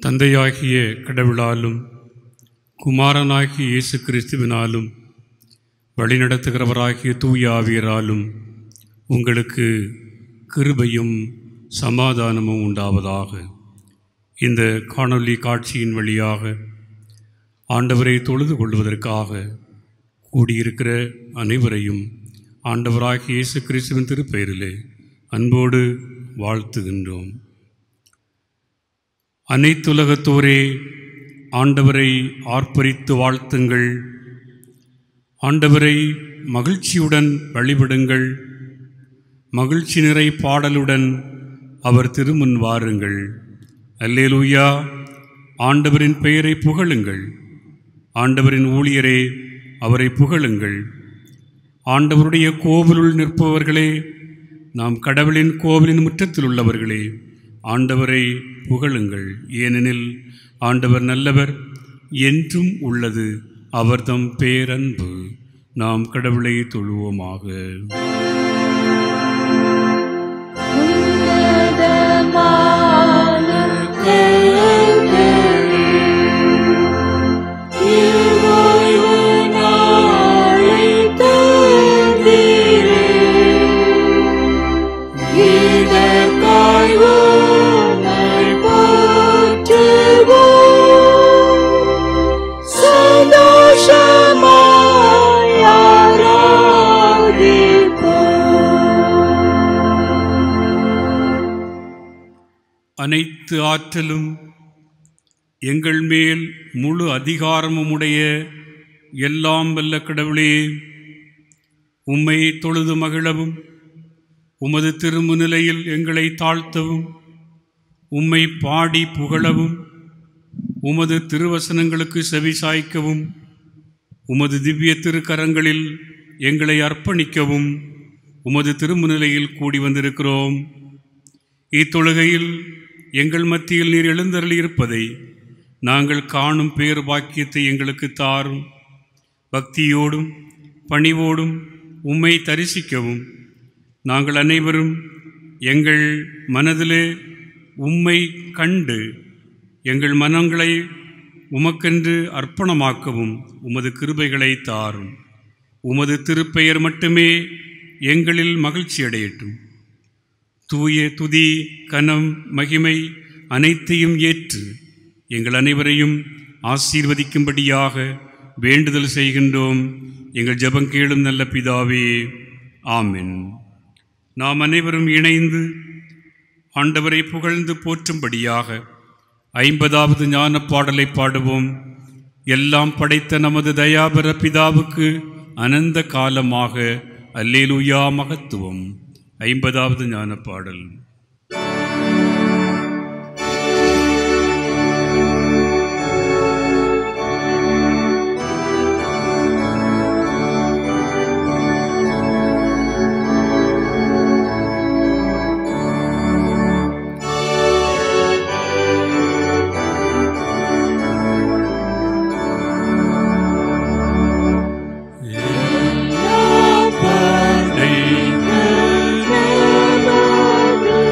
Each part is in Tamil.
தந்தையாகிய கடவுளாலும் குமாரனாகிய இயேசு கிறிஸ்துவினாலும் வழிநடத்துகிறவராகிய தூய ஆவியராலும் உங்களுக்கு கிருபையும் சமாதானமும் உண்டாவதாக இந்த காணொளி காட்சியின் வழியாக ஆண்டவரை தொழுது கொள்வதற்காக கூடியிருக்கிற அனைவரையும் ஆண்டவராகிய இயேசு கிறிஸ்துவின் திருப்பெயரிலே அன்போடு வாழ்த்துகின்றோம் அனைத்துலகத்தோரே ஆண்டவரை ஆர்ப்பரித்து வாழ்த்துங்கள் ஆண்டவரை மகிழ்ச்சியுடன் வழிபடுங்கள் மகிழ்ச்சி நிறை பாடலுடன் அவர் திருமுன் வாருங்கள் அல்லேலூயா ஆண்டவரின் பெயரை புகழுங்கள் ஆண்டவரின் ஊழியரே அவரை புகழுங்கள் ஆண்டவருடைய கோவிலுள் நிற்பவர்களே நாம் கடவுளின் கோவிலின் முற்றத்தில் உள்ளவர்களே ஆண்டவரை புகழுங்கள் ஏனெனில் ஆண்டவர் நல்லவர் என்றும் உள்ளது அவர்தம் பேரன்பு நாம் கடவுளை தொழுவோமாக உன்னதமான தேவனே, இறைவன் அழைத்தீரே, இதற்காய் உம்மை போற்றுவோம். சந்தோஷமாய் ஆராதிப்போம். அனைத்து ஆற்றலும் எங்கள் மேல் முழு அதிகாரமும் உடைய எல்லாம் வல்ல கடவுளே உம்மை தொழுது மகிழவும் உமது திருமுன்னிலையில் எங்களை தாழ்த்தவும் உம்மை பாடி புகழவும் உமது திருவசனங்களுக்கு செவிசாய்க்கவும் உமது திவ்ய திருக்கரங்களில் எங்களை அர்ப்பணிக்கவும் உமது திருமுன்னிலையில் கூடி வந்திருக்கிறோம் இத்தொழுகையில் எங்கள் மத்தியில் நீர் எழுந்தருளி இருப்பதை நாங்கள் காணும் பேர் பாக்கியத்தை எங்களுக்கு தாரும் பக்தியோடும் பணிவோடும் உம்மை தரிசிக்கவும் நாங்கள் அனைவரும் எங்கள் மனதிலே உம்மை கண்டு எங்கள் மனங்களை உமக்கென்று அர்ப்பணமாக்கவும் உமது கிருபைகளை தாரும் உமது திருப்பெயர் மட்டுமே எங்களில் மகிழ்ச்சி அடையட்டும் தூய துதி கனம் மகிமை அனைத்தையும் ஏற்று எங்கள் அனைவரையும் ஆசீர்வதிக்கும்படியாக வேண்டுதல் செய்கின்றோம் எங்கள் ஜெபம் கேளும் நல்ல பிதாவே ஆமென் நாம் அனைவரும் இணைந்து ஆண்டவரை புகழ்ந்து போற்றும்படியாக ஐம்பதாவது ஞான பாடலை பாடுவோம் எல்லாம் படைத்த நமது தயாபர பிதாவுக்கு அனந்த காலமாக அல்லேலூயா மகத்துவம் ஐம்பதாவது ஞான பாடல் எல்லாம் படைத்த நமது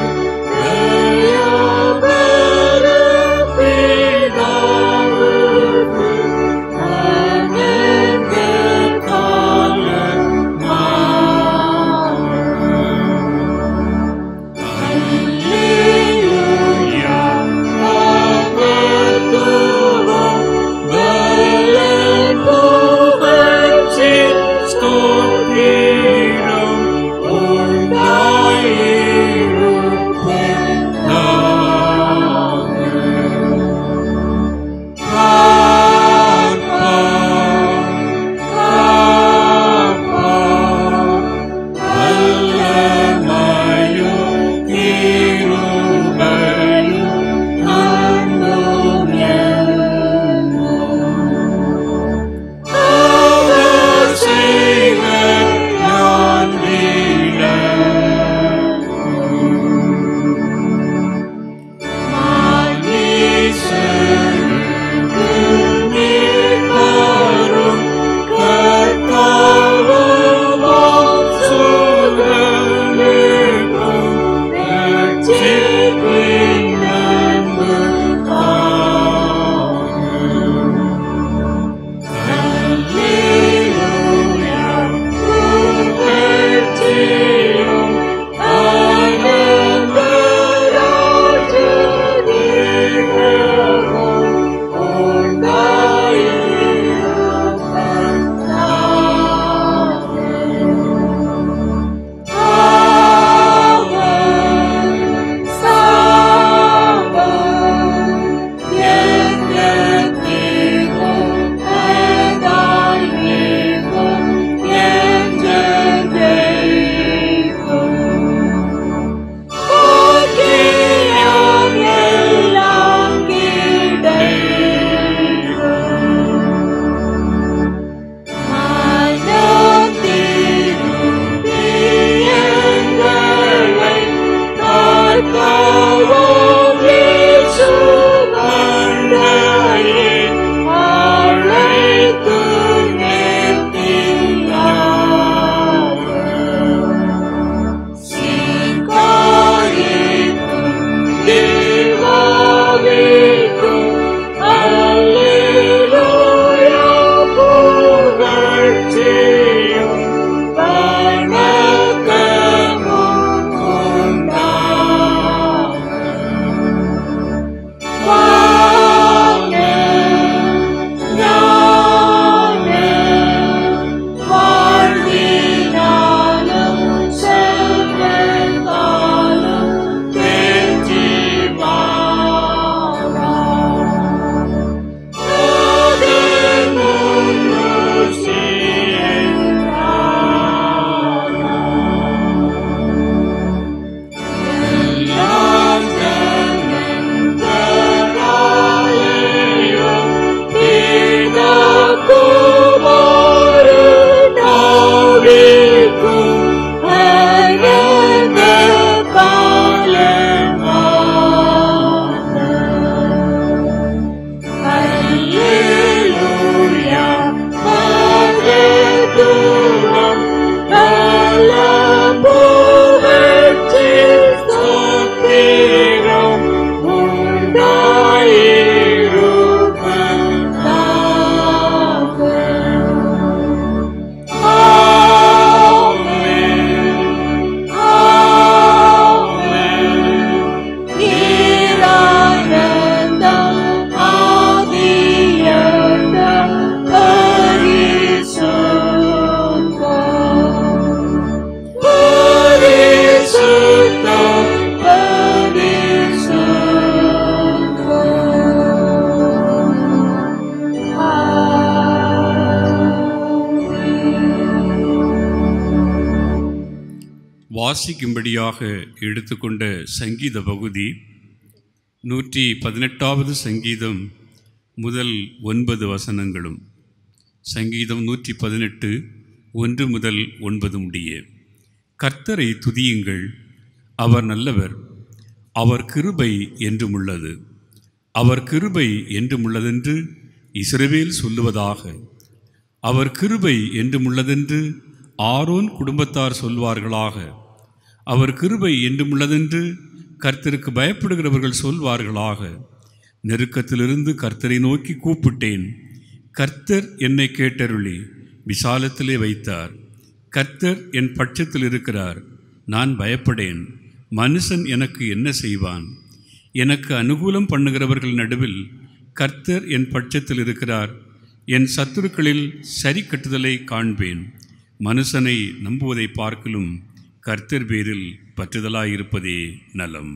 வாசிக்கும்படியாக எடுத்துக்கொண்ட சங்கீத பகுதி நூற்றி பதினெட்டாவது சங்கீதம் முதல் ஒன்பது வசனங்களும் சங்கீதம் நூற்றி பதினெட்டு ஒன்று முதல் ஒன்பது முடிய கர்த்தரை துதியுங்கள் அவர் நல்லவர் அவர் கிருபை என்றும் உள்ளது அவர் கிருபை என்றும் உள்ளதென்று இஸ்ரவேல் சொல்லுவதாக அவர் கிருபை என்றும் உள்ளதென்று ஆரோன் குடும்பத்தார் சொல்வார்களாக அவர் கிருபை என்றும் உள்ளதென்று கர்த்தருக்கு பயப்படுகிறவர்கள் சொல்வார்களாக நெருக்கத்திலிருந்து கர்த்தரை நோக்கி கூப்பிட்டேன் கர்த்தர் என்னை கேட்டருளி விசாலத்திலே வைத்தார் கர்த்தர் என் பட்சத்தில் இருக்கிறார் நான் பயப்படேன் மனுஷன் எனக்கு என்ன செய்வான் எனக்கு அனுகூலம் பண்ணுகிறவர்கள் நடுவில் கர்த்தர் என் பட்சத்தில் இருக்கிறார் என் சத்துருக்களில் சரி கட்டுதலை காண்பேன் மனுஷனை நம்புவதை பார்க்கலும் கர்த்தர் பேரில் பற்றுதலாயிருப்பதே நலம்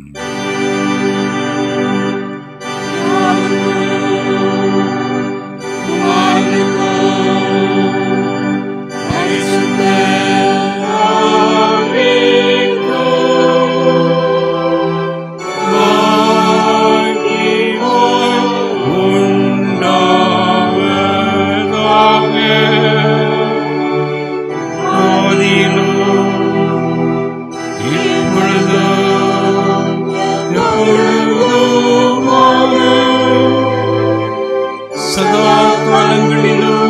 சதா காலங்களிலும்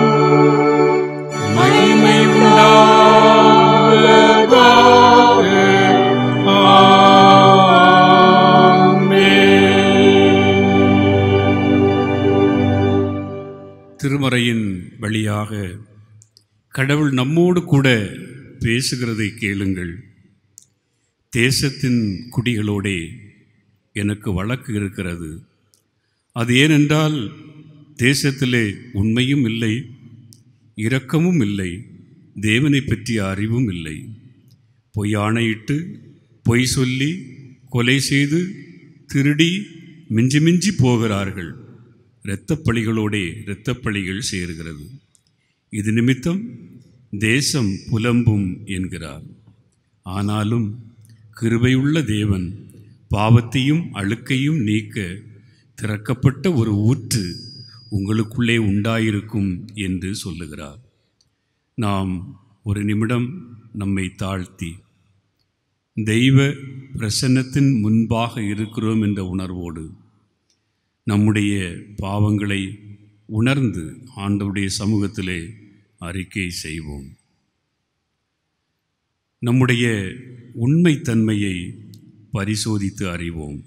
மகிமை உண்டாவதாக திருமறையின் வழியாக கடவுள் நம்மோடு கூட பேசுகிறதை கேளுங்கள் தேசத்தின் குடிகளோடே எனக்கு வழக்கு இருக்கிறது அது ஏனென்றால் தேசத்திலே உண்மையும் இல்லை இரக்கமும் இல்லை தேவனை பற்றிய அறிவும் இல்லை பொய் ஆணையிட்டு பொய் சொல்லி கொலை செய்து திருடி மிஞ்சி மிஞ்சி போகிறார்கள் இரத்தப்பழிகளோடே இரத்தப்பழிகள் சேருகிறது இது நிமித்தம் தேசம் புலம்பும் என்கிறார் ஆனாலும் கிருபையுள்ள தேவன் பாவத்தையும் அழுக்கையும் நீக்க திறக்கப்பட்ட ஒரு ஊற்று உங்களுக்குள்ளே உண்டாயிருக்கும் என்று சொல்லுகிறார் நாம் ஒரு நிமிடம் நம்மை தாழ்த்தி தெய்வ பிரசன்னத்தின் முன்பாக இருக்கிறோம் என்ற உணர்வோடு நம்முடைய பாவங்களை உணர்ந்து ஆண்டவுடைய சமூகத்திலே அறிக்கை செய்வோம் நம்முடைய உண்மைத்தன்மையை பரிசோதித்து அறிவோம்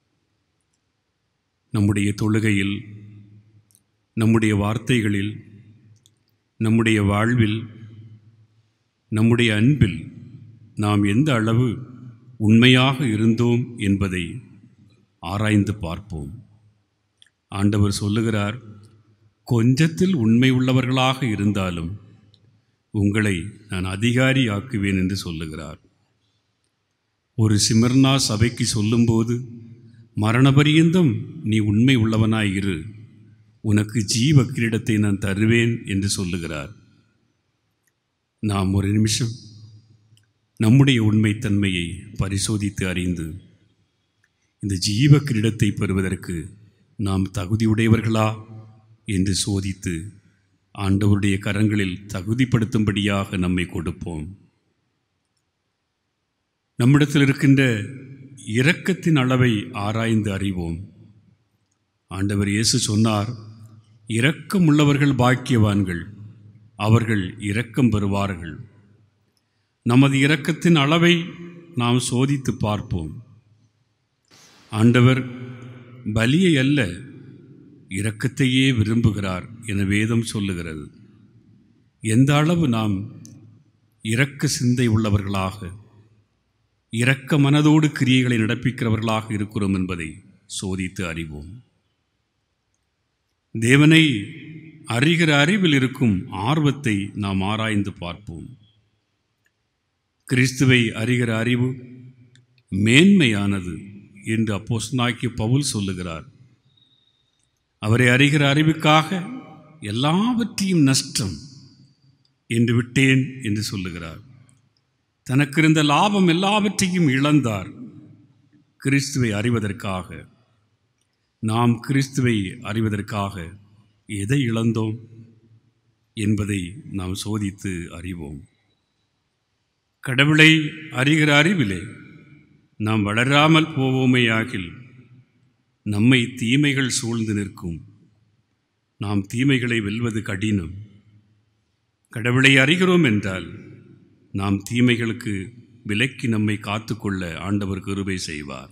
நம்முடைய தொழுகையில் நம்முடைய வார்த்தைகளில் நம்முடைய வாழ்வில் நம்முடைய அன்பில் நாம் எந்த அளவு உண்மையாக இருந்தோம் என்பதை ஆராய்ந்து பார்ப்போம் ஆண்டவர் சொல்லுகிறார் கொஞ்சத்தில் உண்மை உள்ளவர்களாக இருந்தாலும் உங்களை நான் அதிகாரி ஆக்குவேன் என்று சொல்லுகிறார் ஒரு சிமர்னா சபைக்கு சொல்லும்போது மரணபரியந்தம் நீ உண்மை உள்ளவனாய் இரு உனக்கு ஜீவ கிரீடத்தை நான் தருவேன் என்று சொல்லுகிறார் நாம் ஒரு நிமிஷம் நம்முடைய உண்மைத்தன்மையை பரிசோதித்து அறிந்து இந்த ஜீவ கிரீடத்தை பெறுவதற்கு நாம் தகுதியுடையவர்களா என்று சோதித்து ஆண்டவருடைய கரங்களில் தகுதிப்படுத்தும்படியாக நம்மை கொடுப்போம் நம்மிடத்தில் இருக்கின்ற இரக்கத்தின் அளவை ஆராய்ந்து அறிவோம் ஆண்டவர் இயேசு சொன்னார் இரக்கம் உள்ளவர்கள் பாக்கியவான்கள் அவர்கள் இரக்கம் பெறுவார்கள் நமது இரக்கத்தின் அளவை நாம் சோதித்து பார்ப்போம் ஆண்டவர் பலியை அல்ல இரக்கத்தையே விரும்புகிறார் என வேதம் சொல்லுகிறது எந்த அளவு நாம் இரக்க சிந்தை உள்ளவர்களாக இரக்க மனதோடு கிரியைகளை நடப்பிக்கிறவர்களாக இருக்கிறோம் என்பதை சோதித்து அறிவோம் தேவனை அறிகிற அறிவில் இருக்கும் ஆர்வத்தை நாம் ஆராய்ந்து பார்ப்போம் கிறிஸ்துவை அறிகிற அறிவு மேன்மையானது என்று அப்போஸ்தலனாகிய பவுல் சொல்லுகிறார் அவரை அறிகிற அறிவுக்காக எல்லாவற்றையும் நஷ்டம் என்று விட்டேன் என்று சொல்லுகிறார் தனக்கு இருந்த லாபம் எல்லாவற்றையும் இழந்தார் கிறிஸ்துவை அறிவதற்காக நாம் கிறிஸ்துவை அறிவதற்காக எதை இழந்தோம் என்பதை நாம் சோதித்து அறிவோம் கடவுளை அறிகிற அறிவிலே நாம் வளராமல் போவோமேயாகில் நம்மை தீமைகள் சூழ்ந்து நிற்கும் நாம் தீமைகளை வெல்வது கடினம் கடவுளை அறிகிறோம் என்றால் நாம் தீமைகளுக்கு விலக்கி நம்மை காத்துக்கொள்ள ஆண்டவர் கிருபை செய்வார்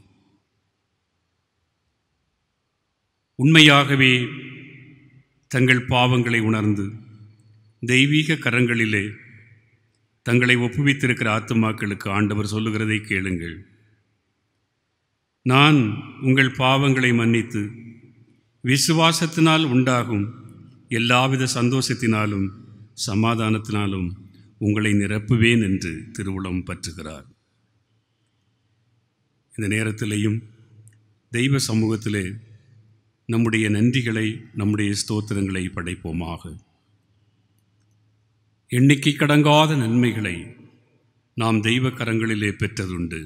உண்மையாகவே தங்கள் பாவங்களை உணர்ந்து தெய்வீக கரங்களிலே தங்களை ஒப்புவித்திருக்கிற ஆத்துமாக்களுக்கு ஆண்டவர் சொல்லுகிறதை கேளுங்கள் நான் உங்கள் பாவங்களை மன்னித்து விசுவாசத்தினால் உண்டாகும் எல்லாவித சந்தோஷத்தினாலும் சமாதானத்தினாலும் உங்களை நிரப்புவேன் என்று திருவுளம் பற்றுகிறார் இந்த நேரத்திலேயும் தெய்வ சமூகத்திலே நம்முடைய நன்றிகளை நம்முடைய ஸ்தோத்திரங்களை படைப்போமாக எண்ணிக்கை கடங்காத நன்மைகளை நாம் தெய்வ கரங்களிலே பெற்றதுண்டு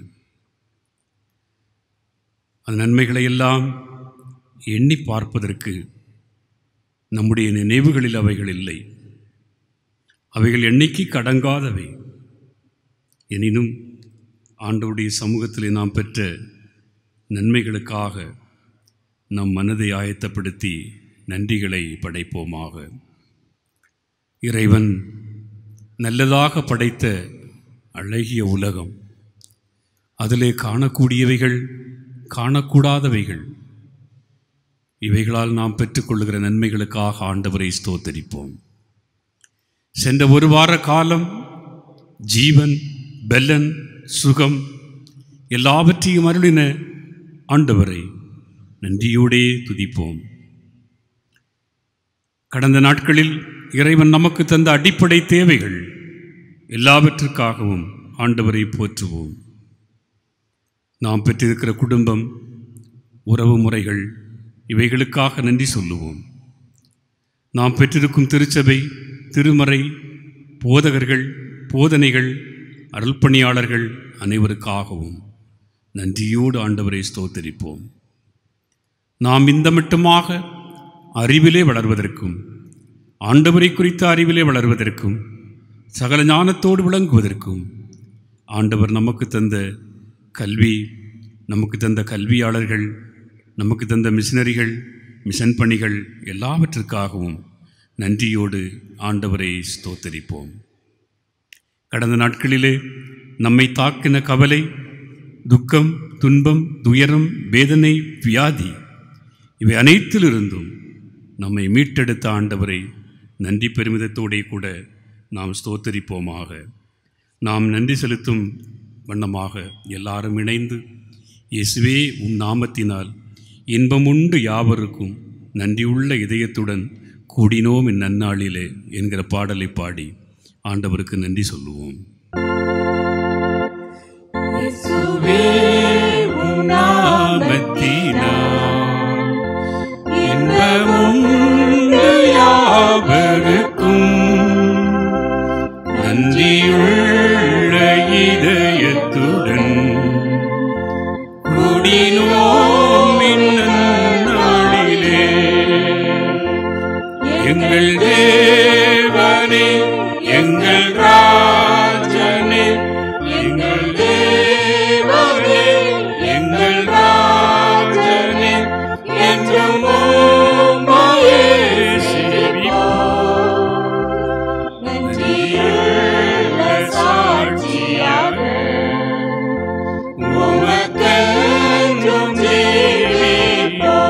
அந்த நன்மைகளை எல்லாம் எண்ணி பார்ப்பதற்கு நம்முடைய நினைவுகளில் அவைகள் இல்லை அவைகள் எண்ணிக்கை கடங்காதவை எனினும் ஆண்டவருடைய சமூகத்திலே நாம் பெற்ற நன்மைகளுக்காக நம் மனதை ஆயத்தப்படுத்தி நன்றிகளை படைப்போமாக இறைவன் நல்லதாக படைத்த அழகிய உலகம் அதிலே காணக்கூடியவைகள் காணக்கூடாதவைகள் இவைகளால் நாம் பெற்றுக்கொள்கிற நன்மைகளுக்காக ஆண்டவரை ஸ்தோத்தரிப்போம் சென்ற ஒரு வார காலம் ஜீவன் பெல்லன் சுகம் எல்லாவற்றையும் அருளின ஆண்டவரை நன்றியோடே துதிப்போம் கடந்த நாட்களில் இறைவன் நமக்கு தந்த அடிப்படை தேவைகள் எல்லாவற்றுக்காகவும் ஆண்டவரை போற்றுவோம் நாம் பெற்றிருக்கிற குடும்பம் உறவு முறைகள் இவைகளுக்காக நன்றி சொல்லுவோம் நாம் பெற்றிருக்கும் திருச்சபை திருமறை போதகர்கள் போதனைகள் அருள்பணியாளர்கள் அனைவருக்காகவும் நன்றியோடு ஆண்டவரை ஸ்தோத்தரிப்போம் நாம் இந்த மட்டுமாக அறிவிலே வளர்வதற்கும் ஆண்டவரை குறித்த அறிவிலே வளர்வதற்கும் சகல ஞானத்தோடு விளங்குவதற்கும் ஆண்டவர் நமக்கு தந்த கல்வி நமக்கு தந்த கல்வியாளர்கள் நமக்கு தந்த மிஷினரிகள் மிஷன் பணிகள் எல்லாவற்றிற்காகவும் நன்றியோடு ஆண்டவரை ஸ்தோத்தரிப்போம் கடந்த நாட்களிலே நம்மை தாக்கின கவலை துக்கம் துன்பம் துயரம் வேதனை வியாதி இவை அனைத்திலிருந்தும் நம்மை மீட்டெடுத்த ஆண்டவரை நன்றி பெருமிதத்தோடே கூட நாம் ஸ்தோத்தரிப்போமாக நாம் நன்றி செலுத்தும் வண்ணமாக எல்லாரும் இணைந்து இயேசுவே உம் நாமத்தினால் இன்பமுண்டு யாவருக்கும் நன்றியுள்ள இதயத்துடன் கூடினோம் இந்நன்னாளிலே என்கிற பாடலை பாடி ஆண்டவருக்கு நன்றி சொல்லுவோம் இயேசுவே உம் நாமத்தினால் இன்பமுண்டு யாவருக்கும் நன்றியுள்ள இதயத்துடன் கூடினோம் இந்நாளிலே எங்கள் தேவனே எங்கள் ராஜனே எங்கள் தேவனே எங்கள் ராஜனே என்றும் உம்மையே சேவிப்போம். நன்றியுள்ள சாட்சியாக உமக்கென்றும் ஜீவிப்போம்.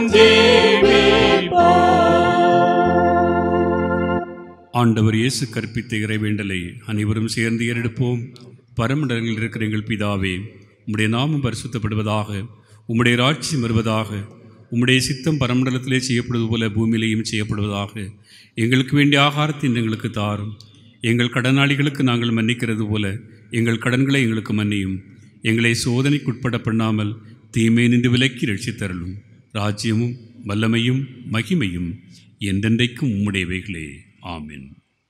ஆண்டவர் இயேசு கற்பித்த இறைவேண்டலை அனைவரும் சேர்ந்து ஏறெடுப்போம் பரமண்டலங்களில் இருக்கிற எங்கள் பிதாவே உம்முடைய நாமம் பரிசுத்தப்படுவதாக உம்முடைய ராட்சியம் வருவதாக உம்முடைய சித்தம் பரமண்டலத்திலே செய்யப்படுவது போல பூமியிலேயும் செய்யப்படுவதாக எங்களுக்கு வேண்டிய ஆகாரத்தை இன்று எங்களுக்கு தாரும் எங்கள் கடனாளிகளுக்கு நாங்கள் மன்னிக்கிறது போல எங்கள் கடன்களை எங்களுக்கு மன்னியும் எங்களை சோதனைக்குட்பட பண்ணாமல் தீமை நின்று விலக்கி ரட்சித்தருளும் ராஜ்யமும் வல்லமையும் மகிமையும் என்றென்றைக்கும் உம்முடையவைகளே ஆமென்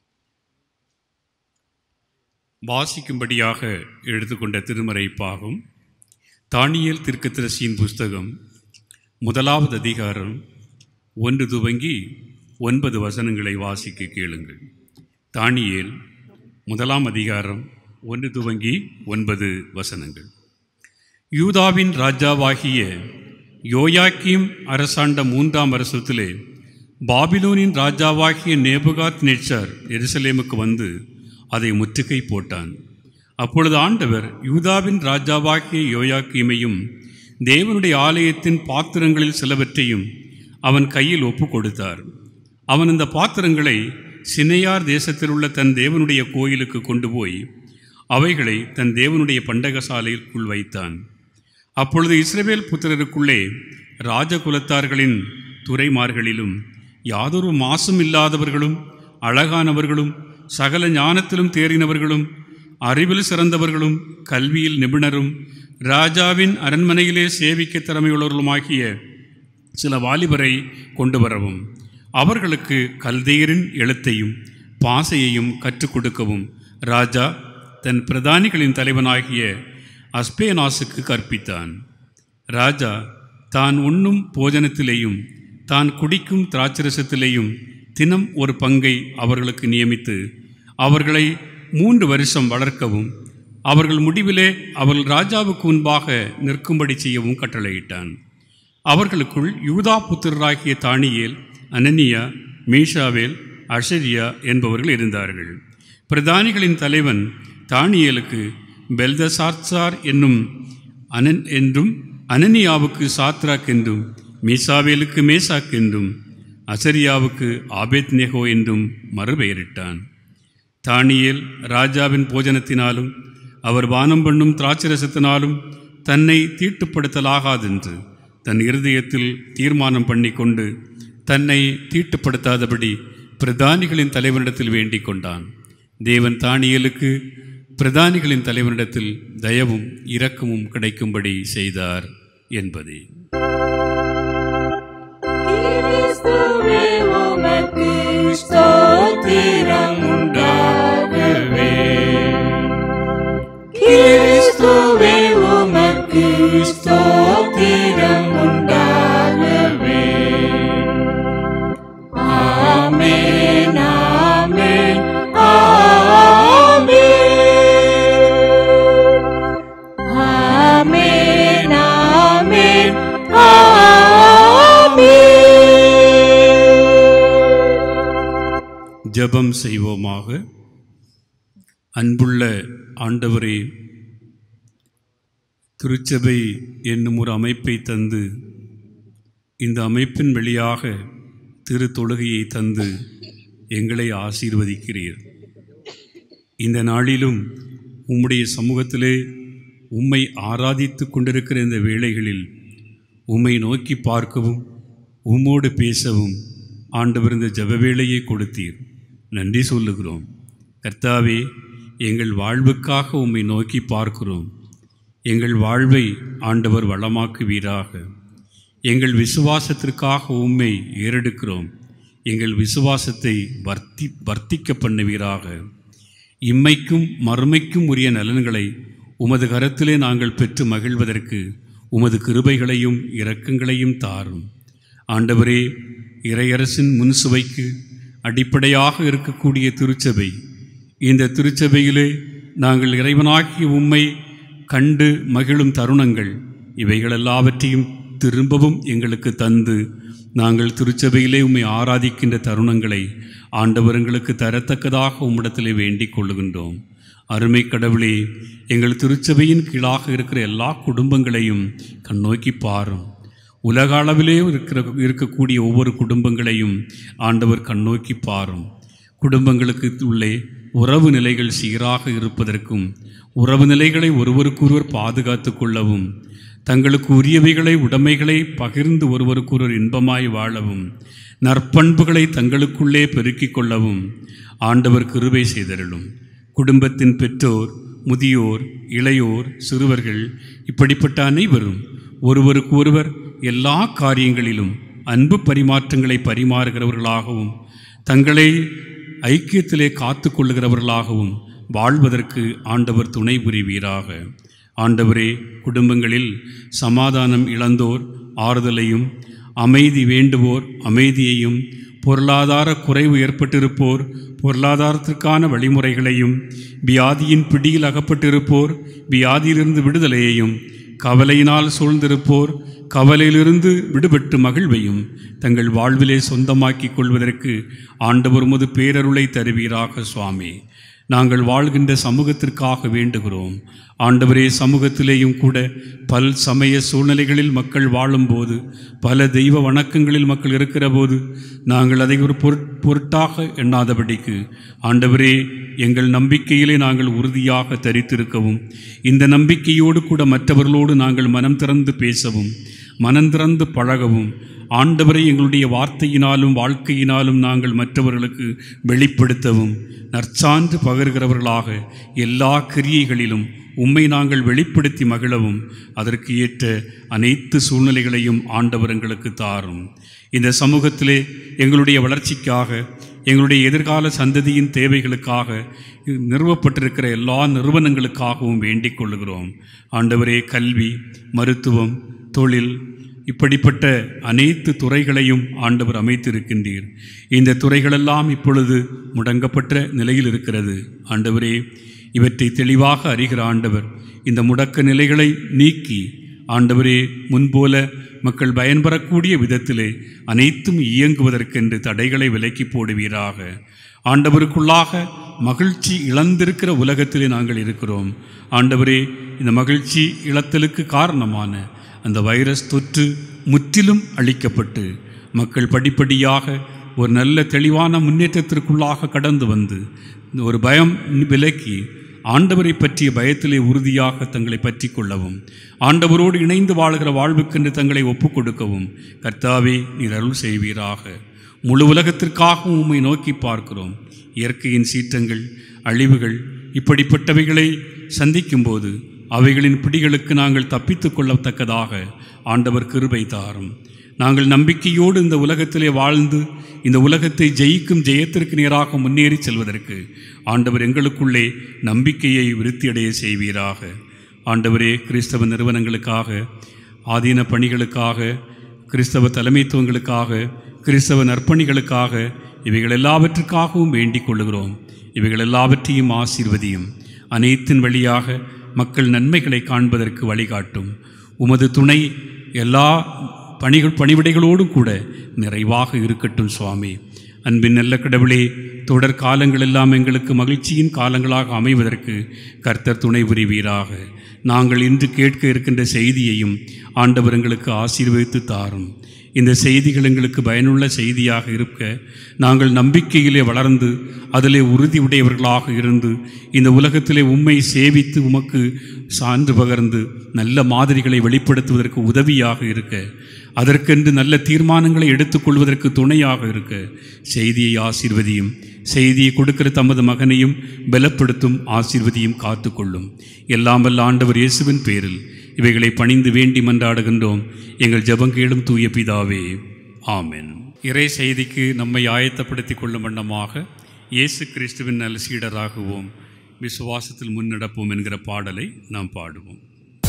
வாசிக்கும்படியாக எடுத்துக்கொண்ட திருமறை பாகம் தானியேல் திருக்கத்திரசியின் புஸ்தகம் முதலாவது அதிகாரம் ஒன்று துவங்கி ஒன்பது வசனங்களை வாசிக்க கேளுங்கள் தானியேல் முதலாம் அதிகாரம் ஒன்று துவங்கி ஒன்பது வசனங்கள் யூதாவின் ராஜாவாகிய யோயாக்கீம் அரசாண்ட மூன்றாம் வருஷத்திலே பாபிலோனின் ராஜாவாகிய நேபுகாத் நெச்சார் எருசலேமுக்கு வந்து அதை முற்றுகை போட்டான் அப்பொழுது ஆண்டவர் யூதாவின் ராஜாவாகிய யோயாக்கீமையும் தேவனுடைய ஆலயத்தின் பாத்திரங்களில் சிலவற்றையும் அவன் கையில் ஒப்பு கொடுத்தார் அவன் இந்த பாத்திரங்களை சினையார் தேசத்தில் உள்ள தன் தேவனுடைய கோயிலுக்கு கொண்டு போய் அவைகளை தன் தேவனுடைய பண்டகசாலைக்குள் வைத்தான் அப்பொழுது இஸ்ரவேல் புத்திரருக்குள்ளே ராஜகுலத்தார்களின் துறைமார்களிலும் யாதொரு மாசும் இல்லாதவர்களும் அழகானவர்களும் சகல ஞானத்திலும் தேறினவர்களும் அறிவில் சிறந்தவர்களும் கல்வியில் நிபுணரும் ராஜாவின் அரண்மனையிலே சேவிக்க திறமையுள்ளவர்களுமாகிய சில வாலிபரை கொண்டு வரவும் அவர்களுக்கு கல்தேயரின் எழுத்தையும் பாசையையும் கற்றுக் கொடுக்கவும் ராஜா தன் பிரதானிகளின் தலைவனாகிய அஸ்பேனாசுக்கு கற்பித்தான் ராஜா தான் உண்ணும் போஜனத்திலேயும் தான் குடிக்கும் திராட்சரசத்திலேயும் தினம் ஒரு பங்கை அவர்களுக்கு நியமித்து அவர்களை மூன்று வருஷம் வளர்க்கவும் அவர்கள் முடிவிலே அவர்கள் ராஜாவுக்கு முன்பாக நிற்கும்படி செய்யவும் கட்டளையிட்டான் அவர்களுக்குள் யூதா புத்திரராகிய தானியேல் அனனியா மீஷாவேல் அஷரியா என்பவர்கள் இருந்தார்கள் பிரதானிகளின் தலைவன் தானியேலுக்கு பெல்தசார்சார் என்னும் அனன் என்றும் அனனியாவுக்கு சாத்ராக் என்றும் மீசாவேலுக்கு மேசாக் என்றும் அசரியாவுக்கு ஆபேத்நேகோ என்றும் மறுபெயரிட்டான் தானியேல் ராஜாவின் போஜனத்தினாலும் அவர் வானம் பண்ணும் திராட்சரசத்தினாலும் தன்னை தீட்டுப்படுத்தலாகாதென்று தன் இருதயத்தில் தீர்மானம் பண்ணி கொண்டு தன்னை தீட்டுப்படுத்தாதபடி பிரதானிகளின் தலைவனிடத்தில் வேண்டிக் கொண்டான் தேவன் தானியலுக்கு பிரதானிகளின் தலைவனிடத்தில் தயவும் இரக்கமும் கிடைக்கும்படி செய்தார் என்பதே கிறிஸ்துவே உமக்கு ஸ்தோத்திரம் உண்டாகவே கிறிஸ்துவே உமக்கு ஸ்தோத்திரம் உண்டாகவே ஆமென் ஆமென் ஆமென் ஆமென் ஆமென் ஆமென் ஜெபம் செய்வோமாக அன்புள்ள ஆண்டவரே திருச்சபை என்னும் ஒரு அமைப்பை தந்து இந்த அமைப்பின் வழியாக திரு தொழுகையை தந்து எங்களை ஆசீர்வதிக்கிறீர் இந்த நாளிலும் உம்முடைய சமூகத்திலே உம்மை ஆராதித்து கொண்டிருக்கிற இந்த வேளைகளில் உம்மை நோக்கி பார்க்கவும் உம்மோடு பேசவும் ஆண்டவர் இந்த ஜெப வேளையை கொடுத்தீர் நன்றி சொல்லுகிறோம் கர்த்தாவே எங்கள் வாழ்வுக்காக உம்மை நோக்கி பார்க்கிறோம் எங்கள் வாழ்வை ஆண்டவர் வளமாக்குவீராக எங்கள் விசுவாசத்திற்காக உம்மை ஏறெடுக்கிறோம் எங்கள் விசுவாசத்தை வர்த்தி வர்த்திக்க பண்ணுவீராக இம்மைக்கும் மறுமைக்கும் உரிய நலன்களை உமது கரத்திலே நாங்கள் பெற்று மகிழ்வதற்கு உமது கிருபைகளையும் இரக்கங்களையும் தாரும் ஆண்டவரே இறையரசின் முன்சுவைக்கு அடிப்படையாக இருக்கக்கூடிய திருச்சபை இந்த திருச்சபையிலே நாங்கள் இறைவனாகிய உம்மை கண்டு மகிழும் தருணங்கள் இவைகள் எல்லாவற்றையும் திரும்பவும் எங்களுக்கு தந்து நாங்கள் திருச்சபையிலே உம்மை ஆராதிக்கின்ற தருணங்களை ஆண்டவர் எங்களுக்கு தரத்தக்கதாக உம்மிடத்திலே வேண்டிக் கொள்ளுகின்றோம் அருமை கடவுளே எங்கள் திருச்சபையின் கீழாக இருக்கிற எல்லா குடும்பங்களையும் கண்ணோக்கி பாரும் உலக அளவிலே இருக்கிற இருக்கக்கூடிய ஒவ்வொரு குடும்பங்களையும் ஆண்டவர் கண்ணோக்கி பாரும் குடும்பங்களுக்கு உள்ளே உறவு நிலைகள் சீராக இருப்பதற்கும் உறவு நிலைகளை ஒருவருக்கொருவர் பாதுகாத்து கொள்ளவும் தங்களுக்கு உரியவைகளை உடைமைகளை பகிர்ந்து ஒருவருக்கொருவர் இன்பமாய் வாழவும் நற்பண்புகளை தங்களுக்குள்ளே பெருக்கிக் கொள்ளவும் ஆண்டவர் கிருபை செய்தருளும் குடும்பத்தின் பெற்றோர் முதியோர் இளையோர் சிறுவர்கள் இப்படிப்பட்ட அனைவரும் ஒருவருக்கு ஒருவர் எல்லா காரியங்களிலும் அன்பு பரிமாற்றங்களை பரிமாறுகிறவர்களாகவும் தங்களை ஐக்கியத்திலே காத்து கொள்ளுகிறவர்களாகவும் வாழ்வதற்கு ஆண்டவர் துணை புரிவீராக ஆண்டவரே குடும்பங்களில் சமாதானம் இழந்தோர் ஆறுதலையும் அமைதி வேண்டுவோர் அமைதியையும் பொருளாதார குறைவு ஏற்பட்டிருப்போர் பொருளாதாரத்திற்கான வழிமுறைகளையும் வியாதியின் பிடியில் அகப்பட்டிருப்போர் வியாதியிலிருந்து விடுதலையையும் கவலையினால் சூழ்ந்திருப்போர் கவலையிலிருந்து விடுபட்டு மகிழ்வையும் தங்கள் வாழ்விலே சொந்தமாக்கிக் கொள்வதற்கு ஆண்டவர் முது பேரருளை தருவீராக சுவாமி நாங்கள் வாழ்கின்ற சமூகத்திற்காக வேண்டுகிறோம் ஆண்டவரே சமூகத்திலேயும் கூட பல் சமய சூழ்நிலைகளில் மக்கள் வாழும்போது பல தெய்வ வணக்கங்களில் மக்கள் இருக்கிற போது நாங்கள் அதை ஒரு பொருட் பொருட்டாக எண்ணாதபடிக்கு ஆண்டவரே எங்கள் நம்பிக்கையிலே நாங்கள் உறுதியாக தரித்திருக்கவும் இந்த நம்பிக்கையோடு கூட மற்றவர்களோடு நாங்கள் மனம் திறந்து பேசவும் மனம் திறந்து பழகவும் ஆண்டவரை எங்களுடைய வார்த்தையினாலும் வாழ்க்கையினாலும் நாங்கள் மற்றவர்களுக்கு வெளிப்படுத்தவும் நற்சான்று பகர்கிறவர்களாக எல்லா கிரியைகளிலும் உம்மை நாங்கள் வெளிப்படுத்தி மகிழவும் அதற்கு ஏற்ற அனைத்து சூழ்நிலைகளையும் ஆண்டவர் எங்களுக்கு தாரும் இந்த சமூகத்திலே எங்களுடைய வளர்ச்சிக்காக எங்களுடைய எதிர்கால சந்ததியின் தேவைகளுக்காக நிறுவப்பட்டிருக்கிற எல்லா நிறுவனங்களுக்காகவும் வேண்டிக் கொள்கிறோம் ஆண்டவரே கல்வி மருத்துவம் தொழில் இப்படிப்பட்ட அனைத்து துறைகளையும் ஆண்டவர் அமைத்திருக்கின்றீர் இந்த துறைகளெல்லாம் இப்பொழுது முடங்கப்பட்ட நிலையில் இருக்கிறது ஆண்டவரே இவற்றை தெளிவாக அறிகிற ஆண்டவர் இந்த முடக்க நிலைகளை நீக்கி ஆண்டவரே முன்போல மக்கள் பயன்பெறக்கூடிய விதத்திலே அனைத்தும் இயங்குவதற்கென்று தடைகளை விலக்கி போடுவீராக ஆண்டவருக்குள்ளாக மகிழ்ச்சி இழந்திருக்கிற உலகத்திலே நாங்கள் இருக்கிறோம் ஆண்டவரே இந்த மகிழ்ச்சி இழத்தலுக்கு காரணமான அந்த வைரஸ் தொற்று முற்றிலும் அழிக்கப்பட்டு மக்கள் படிப்படியாக ஒரு நல்ல தெளிவான முன்னேற்றத்திற்குள்ளாக கடந்து வந்து ஒரு பயம் விலக்கி ஆண்டவரை பற்றிய பயத்திலே உறுதியாக தங்களை பற்றி கொள்ளவும் ஆண்டவரோடு இணைந்து வாழுகிற வாழ்வுக்கென்று தங்களை ஒப்புக் கொடுக்கவும் கர்த்தாவே நீர் அருள் செய்வீராக முழு உலகத்திற்காகவும் உம்மை நோக்கி பார்க்கிறோம் இயற்கையின் சீற்றங்கள் அழிவுகள் இப்படிப்பட்டவைகளை சந்திக்கும்போது அவைகளின் பிடிகளுக்கு நாங்கள் தப்பித்து கொள்ளத்தக்கதாக ஆண்டவர் கிருபை தாரும் நாங்கள் நம்பிக்கையோடு இந்த உலகத்திலே வாழ்ந்து இந்த உலகத்தை ஜெயிக்கும் ஜெயத்திற்கு நேராக முன்னேறி செல்வதற்கு ஆண்டவர் எங்களுக்குள்ளே நம்பிக்கையை விருத்தியடைய செய்வீராக ஆண்டவரே கிறிஸ்தவ நிறுவனங்களுக்காக ஆதீன பணிகளுக்காக கிறிஸ்தவ தலைமைத்துவங்களுக்காக கிறிஸ்தவ நற்பணிகளுக்காக இவைகள் எல்லாவற்றுக்காகவும் வேண்டிக் கொள்ளுகிறோம் இவைகள் எல்லாவற்றையும் ஆசீர்வதியும் அனைத்தின் வழியாக மக்கள் நன்மைகளை காண்பதற்கு வழிகாட்டும் உமது துணை எல்லா பணிகள் பணிவிடைகளோடும் கூட நிறைவாக இருக்கட்டும் சுவாமி அன்பின் நல்ல கடவுளே தொடர் காலங்கள் எல்லாம் எங்களுக்கு மகிழ்ச்சியின் காலங்களாக அமைவதற்கு கர்த்தர் துணை புரிவீராக நாங்கள் இன்று கேட்க இருக்கின்ற செய்தியையும் ஆண்டவர் எங்களுக்கு ஆசீர்வதித்து தாரும் இந்த செய்திகள் எங்களுக்கு பயனுள்ள செய்தியாக இருக்க நாங்கள் நம்பிக்கையிலே வளர்ந்து அதிலே உறுதி உடையவர்களாக இருந்து இந்த உலகத்திலே உம்மை சேவித்து உமக்கு சான்று பகர்ந்து நல்ல மாதிரிகளை வெளிப்படுத்துவதற்கு உதவியாக இருக்க அதற்கென்று நல்ல தீர்மானங்களை எடுத்துக்கொள்வதற்கு துணையாக இருக்க செய்தியை ஆசீர்வதியும் செய்தியை கொடுக்கிற தமது மகனையும் பலப்படுத்தும் ஆசீர்வதியும் காத்துக்கொள்ளும் எல்லாம் வல்ல ஆண்டவர் இயேசுவின் பேரில் இவைகளை பணிந்து வேண்டி மன்றாடுகின்றோம் எங்கள் ஜெபங்கேளும் தூய பிதாவே ஆமென் இறை செய்திக்கு நம்மை ஆயத்தப்படுத்திக் கொள்ளும் வண்ணமாக இயேசு கிறிஸ்துவின் நல்ல சீடராகுவோம் விசுவாசத்தில் முன்னெடுப்போம் என்கிற பாடலை நாம் பாடுவோம்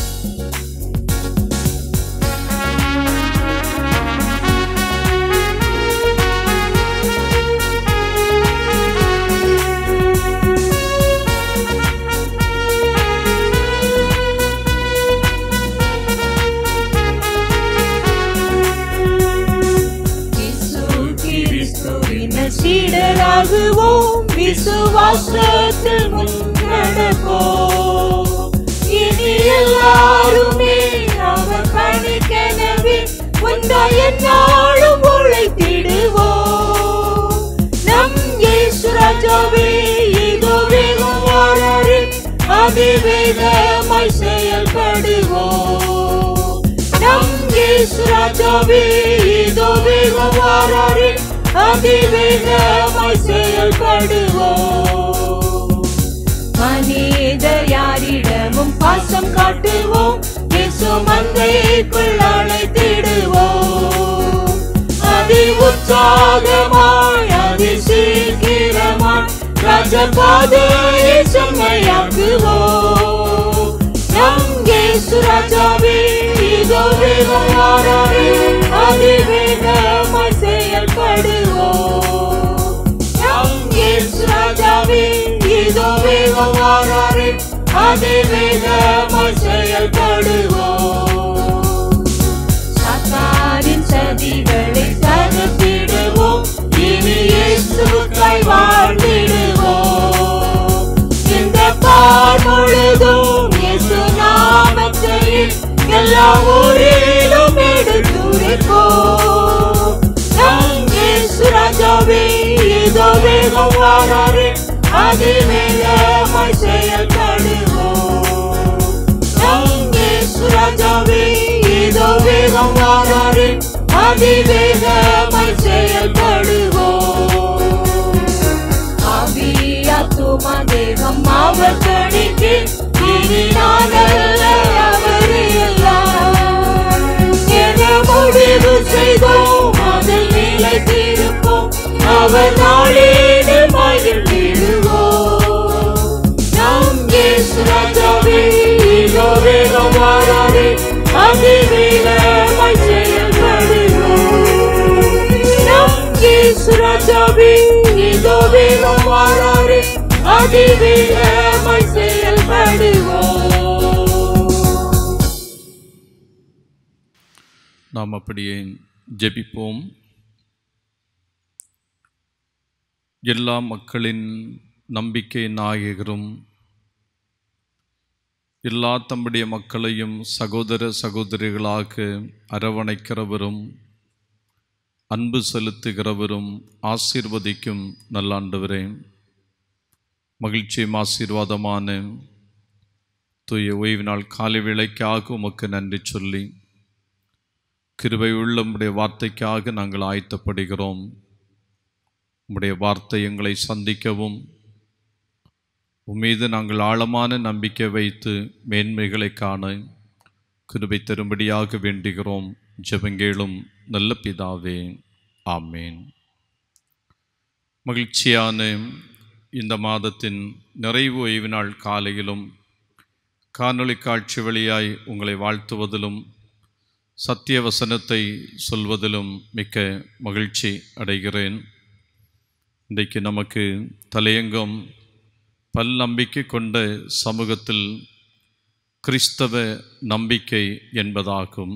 கிறிஸ்துவின் சீடராகுவோம் விசுவாசத்தில் முன்னடப்போம் இனி எல்லாருமே அவர் பணிக்கெனவே ஒன்றாய் என்னாலும் உழைத்திடுவோம் நம் இயேசு ராஜாவே இதோ வேகம் வாராரே அதிவேகமாய் செயல்படுவோம் நம் இயேசு ராஜாவே இதோ வேகம் வாராரே அதிவேகமாய் செயல்படுவோம் மனிதர் யாரிடமும் பாசம் காட்டுவோம் இயேசு மந்தைக்குள் அழைத்திடுவோம் அதி உற்சாகமாய் அதி சீக்கிரமாய் ராஜபாதையை செம்மையாக்குவோம் நம் இயேசு ராஜாவே இதோ வேகம் வாராரே அதி வேகமாய் செயல்படுவோம் நம் இயேசு ராஜாவே இதோ வேகம் வாராரே அதி வேகமாய் செயல்படுவோம் சாத்தானின் சதிகளை தகர்த்திடுவோம் இனி இயேசுக்காய் வாழ்ந்திடுவோம் இந்த பார் முழுதும் இயேசு நாமத்தை எல்லா ஊரிலும் எடுத்துரைப்போம் நம் இயேசு ராஜாவே இதோ வேகம் வாராரே அதிவேகமாய் செயல்படுவோம் நம் இயேசு ராஜாவே இதோ வேகம் வாராரே அதிவேகமாய் செயல்படுவோம் ஆவியாத்துமா தேகம் அவர் கணிக்கு இனி நான் அல்ல அவரே எல்லாம் என முடிவு செய்தோம் அதில் நிலைத்திருப்போம் அவர் நாளேடு மகிழ்ந்திடுவோம் நம் இயேசு ராஜாவே இதோ வேகம் வாராரே அதிவேகமாய் செயல்படுவோம் நம் இயேசு ராஜாவே இதோ வேகம் வாராரே அதிவேகமாய் செயல்படுவோம் நாம் அப்படியே ஜெபிப்போம் எல்லா மக்களின் நம்பிக்கை நாயகரும் எல்லா தம்முடைய மக்களையும் சகோதர சகோதரிகளாக அரவணைக்கிறவரும் அன்பு செலுத்துகிறவரும் ஆசீர்வதிக்கும் நல்லாண்டவரே மகிழ்ச்சியும் ஆசீர்வாதமான தூய ஓய்வு நாள் காலை வேளைக்காக உமக்கு நன்றி சொல்லி கிருபை உள்ள உம்முடைய வார்த்தைக்காக நாங்கள் ஆயத்தப்படுகிறோம் உம்முடைய வார்த்தை எங்களை சந்திக்கவும் உம்மீது நாங்கள் ஆழமான நம்பிக்கை வைத்து மேன்மைகளை காண கிருபை தரும்படியாக வேண்டுகிறோம் ஜெபங்கேளும் நல்ல பிதாவே ஆமேன் மகிழ்ச்சியான இந்த மாதத்தின் நிறைவு ஓய்வு நாள் காலையிலும் காணொளி காட்சி வழியாய் உங்களை வாழ்த்துவதிலும் சத்திய வசனத்தை சொல்வதிலும் மிக்க மகிழ்ச்சி அடைகிறேன் இன்றைக்கு நமக்கு தலையங்கம் பல் நம்பிக்கை கொண்ட சமூகத்தில் கிறிஸ்தவ நம்பிக்கை என்பதாகும்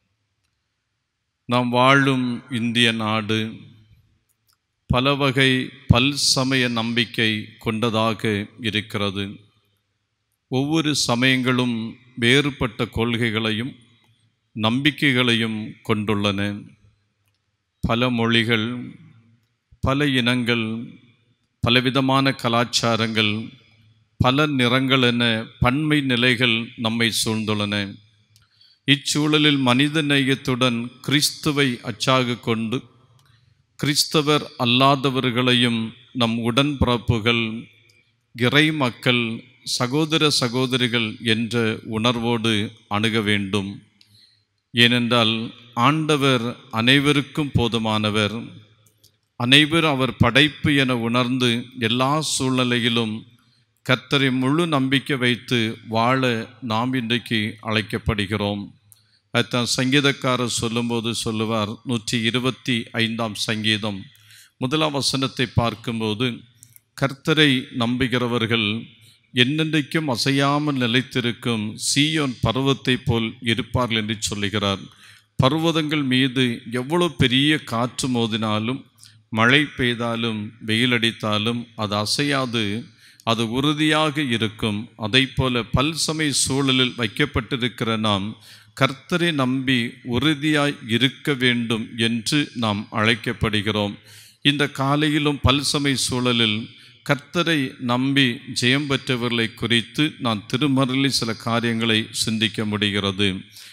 நாம் வாழும் இந்திய நாடு பல வகை பல் சமய நம்பிக்கை கொண்டதாக இருக்கிறது ஒவ்வொரு சமயங்களும் வேறுபட்ட கொள்கைகளையும் நம்பிக்கைகளையும் கொண்டுள்ளன பல மொழிகள் பல இனங்கள் பலவிதமான கலாச்சாரங்கள் பல நிறங்கள் என பன்மை நிலைகள் நம்மை சூழ்ந்துள்ளன இச்சூழலில் மனித நேயத்துடன் கிறிஸ்துவை அச்சாக கொண்டு கிறிஸ்தவர் அல்லாதவர்களையும் நம் உடன்பிறப்புகள் இறை மக்கள் சகோதர சகோதரிகள் என்ற உணர்வோடு அணுக வேண்டும் ஏனென்றால் ஆண்டவர் அனைவருக்கும் போதுமானவர் அனைவர் அவர் படைப்பு என உணர்ந்து எல்லா சூழ்நிலையிலும் கர்த்தரை முழு நம்பிக்கை வைத்து வாழ நாம் இன்றைக்கு அழைக்கப்படுகிறோம் அதுதான் சங்கீதக்காரர் சொல்லும்போது சொல்லுவார் நூற்றி இருபத்தி ஐந்தாம் சங்கீதம் முதலாம் வசனத்தை பார்க்கும்போது கர்த்தரை நம்புகிறவர்கள் என்னென்றைக்கும் அசையாமல் நிலைத்திருக்கும் சீயோன் பர்வத்தை போல் இருப்பார்கள் என்று சொல்லுகிறார் பர்வதங்கள் மீது எவ்வளவு பெரிய காற்று மோதினாலும் மழை பெய்தாலும் வெயில் அடித்தாலும் அது அசையாது அது உறுதியாக இருக்கும் அதை போல பல்சமை சூழலில் வைக்கப்பட்டிருக்கிற நாம் கர்த்தரை நம்பி உறுதியாய் இருக்க வேண்டும் என்று நாம் அழைக்கப்படுகிறோம் இந்த காலையிலும் பல்சமை சூழலில் கர்த்தரை நம்பி ஜெயம் பெற்றவர்களை குறித்து நான் திருமறையில் சில காரியங்களை சிந்திக்க முடிகிறது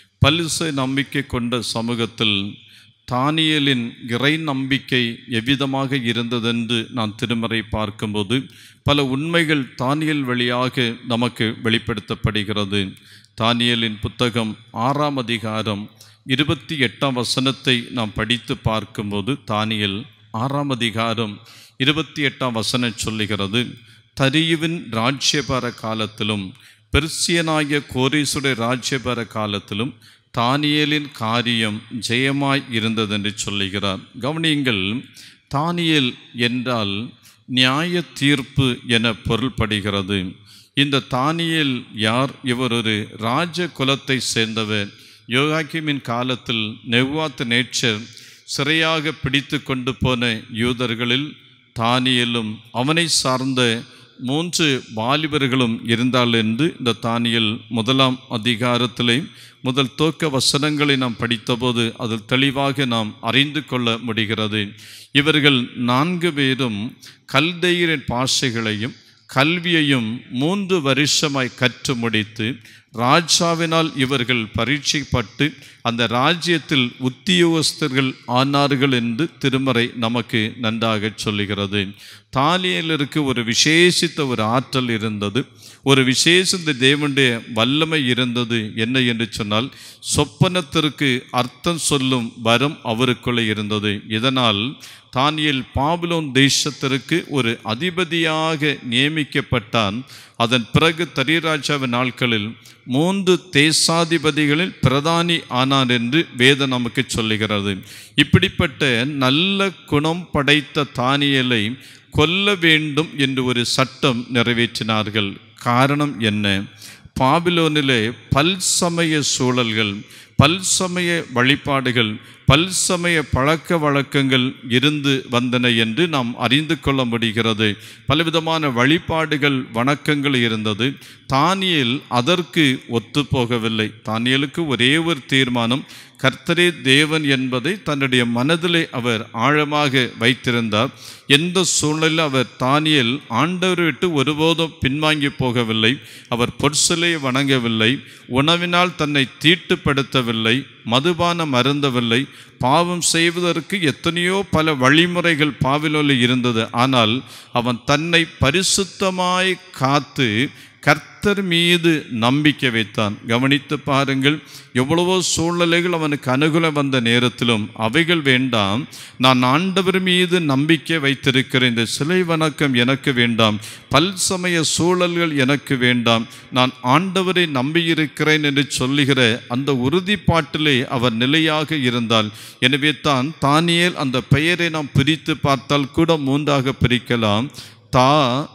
பல்சை நம்பிக்கை கொண்ட சமூகத்தில் தானியலின் இறை நம்பிக்கை எவ்விதமாக இருந்ததென்று நான் திருமறை பார்க்கும்போது பல உண்மைகள் தானியல் வழியாக நமக்கு வெளிப்படுத்தப்படுகிறது தானியலின் புத்தகம் ஆறாம் அதிகாரம் இருபத்தி எட்டாம் வசனத்தை நாம் படித்து பார்க்கும்போது தானியல் ஆறாம் அதிகாரம் இருபத்தி எட்டாம் வசனம் சொல்லுகிறது தரியுவின் ராஜ்யபார காலத்திலும் பெர்சியனாகிய கோரீசுடைய ராஜ்யபார காலத்திலும் தானியேலின் காரியம் ஜெயமாய் இருந்ததென்று சொல்லுகிறார் கவனியுங்கள் தானியேல் என்றால் நியாய தீர்ப்பு என பொருள்படுகிறது இந்த தானியேல் யார் இவர் ஒரு ராஜ குலத்தை சேர்ந்தவர் யோகாக்கிமின் காலத்தில் நெவ்வாத்து நேச்சர் சிறையாக பிடித்து கொண்டு போன யூதர்களில் தானியலும் அவனை சார்ந்த மூன்று வாலிபர்களும் இருந்தால் என்று இந்த தானியல் முதலாம் அதிகாரத்திலே முதல் துவக்க வசனங்களை நாம் படித்தபோது அதில் தெளிவாக நாம் அறிந்து கொள்ள முடிகிறது இவர்கள் நான்கு பேரும் கல்தையரின் பாஷைகளையும் கல்வியையும் மூன்று வருஷமாய் கற்று முடித்து ராஜாவினால் இவர்கள் பரீட்சைப்பட்டு அந்த ராஜ்யத்தில் உத்தியோகஸ்தர்கள் ஆனார்கள் என்று திருமறை நமக்கு நன்றாக சொல்லுகிறது தானியலருக்கு ஒரு விசேஷித்த ஒரு ஆற்றல் இருந்தது ஒரு விசேஷித்த தேவனுடைய வல்லமை இருந்தது என்ன என்று சொன்னால் சொப்பனத்திற்கு அர்த்தம் சொல்லும் வரம் அவருக்குள்ளே இருந்தது இதனால் தானியல் பாபுலோன் தேசத்திற்கு ஒரு அதிபதியாக நியமிக்கப்பட்டான் அதன் பிறகு தரிராஜாவின் நாட்களில் மூன்று தேசாதிபதிகளில் பிரதானி ஆனார் என்று வேதம் நமக்கு சொல்லுகிறது இப்படிப்பட்ட நல்ல குணம் படைத்த தானியலை கொல்ல வேண்டும் என்று ஒரு சட்டம் நிறைவேற்றினார்கள் காரணம் என்ன பாபிலோனிலே பல்சமய சூழல்கள் பல்சமய வழிபாடுகள் பல்சமய பழக்க வழக்கங்கள் இருந்து வந்தன என்று நாம் அறிந்து கொள்ள முடிகிறது பலவிதமான வழிபாடுகள் வணக்கங்கள் இருந்தது தானியல் அதற்கு ஒத்துப்போகவில்லை தானியலுக்கு ஒரே ஒரு தீர்மானம் கர்த்தரே தேவன் என்பதை தன்னுடைய மனதிலே அவர் ஆழமாக வைத்திருந்தார் எந்த சூழ்நிலையில் அவர் தானியல் ஆண்டவரை விட்டு ஒருபோதும் பின்வாங்கி போகவில்லை அவர் பொற்சிலையை வணங்கவில்லை உணவினால் தன்னை தீட்டுப்படுத்தவில்லை மதுபானம் அருந்தவில்லை பாவம் செய்வதற்கு எத்தனையோ பல வழிமுறைகள் பாவிலோல இருந்தது ஆனால் அவன் தன்னை பரிசுத்தமாய் காத்து கர்த்தர் மீது நம்பிக்கை வைத்தான் கவனித்து பாருங்கள் எவ்வளவோ சூழ்நிலைகள் அவனுக்கு அனுகூலம் வந்த நேரத்திலும் அவைகள் வேண்டாம் நான் ஆண்டவர் மீது நம்பிக்கை வைத்திருக்கிற இந்த சிலை வணக்கம் எனக்கு வேண்டாம் பல்சமய சூழல்கள் எனக்கு வேண்டாம் நான் ஆண்டவரை நம்பியிருக்கிறேன் என்று சொல்லுகிற அந்த உறுதிப்பாட்டிலே அவர் நிலையாக இருந்தால் எனவே தான் தானியேல் அந்த பெயரை நாம் பிரித்து பார்த்தால் கூட மூன்றாக பிரிக்கலாம் தா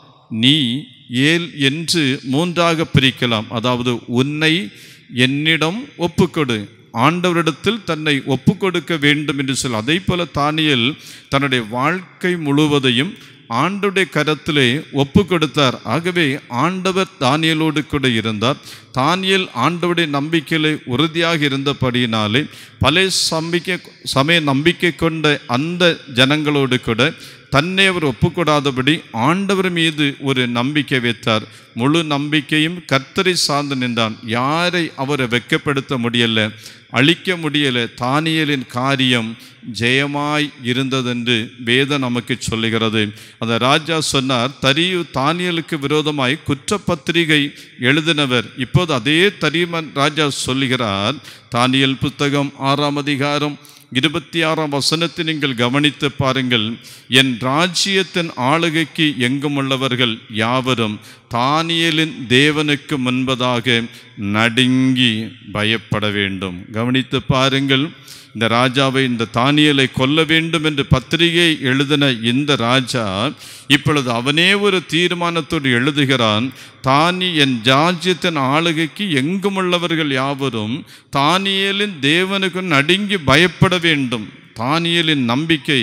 நீ ஏல் என்று மூன்றாக பிரிக்கலாம் அதாவது உன்னை என்னிடம் ஒப்புக்கொடு ஆண்டவரிடத்தில் தன்னை ஒப்பு கொடுக்க வேண்டும் என்று சொல் அதே போல தானியல் தன்னுடைய வாழ்க்கை முழுவதையும் ஆண்டுடைய கரத்திலே ஒப்பு கொடுத்தார் ஆகவே ஆண்டவர் தானியலோடு கூட இருந்தார் தானியல் ஆண்டவருடைய நம்பிக்கையிலே உறுதியாக இருந்தபடியினாலே பல சம்பிக்கை சமய நம்பிக்கை கொண்ட அந்த ஜனங்களோடு கூட தன்னை அவர் ஒப்புக்கொடாதபடி ஆண்டவர் மீது ஒரு நம்பிக்கை வைத்தார் முழு நம்பிக்கையும் கர்த்தரை சார்ந்து நின்றான் யாரை அவரை வெட்கப்படுத்த முடியல அழிக்க முடியல தானியலின் காரியம் ஜெயமாய் இருந்ததென்று வேதம் நமக்கு சொல்லுகிறது அந்த ராஜா சொன்னார் தரியு தானியலுக்கு விரோதமாய் குற்றப்பத்திரிகை எழுதினவர் இப்போது அதே தரியமன் ராஜா சொல்லுகிறார் தானியல் புத்தகம் ஆறாம் அதிகாரம் இருபத்தி ஆறாம் வசனத்தை நீங்கள் கவனித்து பாருங்கள் என் ராஜ்யத்தின் ஆளுகைக்கு எங்கும் உள்ளவர்கள் யாவரும் தானியலின் தேவனுக்கு முன்பதாக நடுங்கி பயப்பட வேண்டும் கவனித்து பாருங்கள் இந்த ராஜாவை இந்த தானியலை கொல்ல வேண்டும் என்று பத்திரிகை எழுதின இந்த ராஜா இப்பொழுது அவனே ஒரு தீர்மானத்தோடு எழுதுகிறான் தானி என் ராஜ்யத்தின் ஆளுகைக்கு எங்கும் உள்ளவர்கள் யாவரும் தானியலின் தேவனுக்கு நடுங்கி பயப்பட வேண்டும் தானியலின் நம்பிக்கை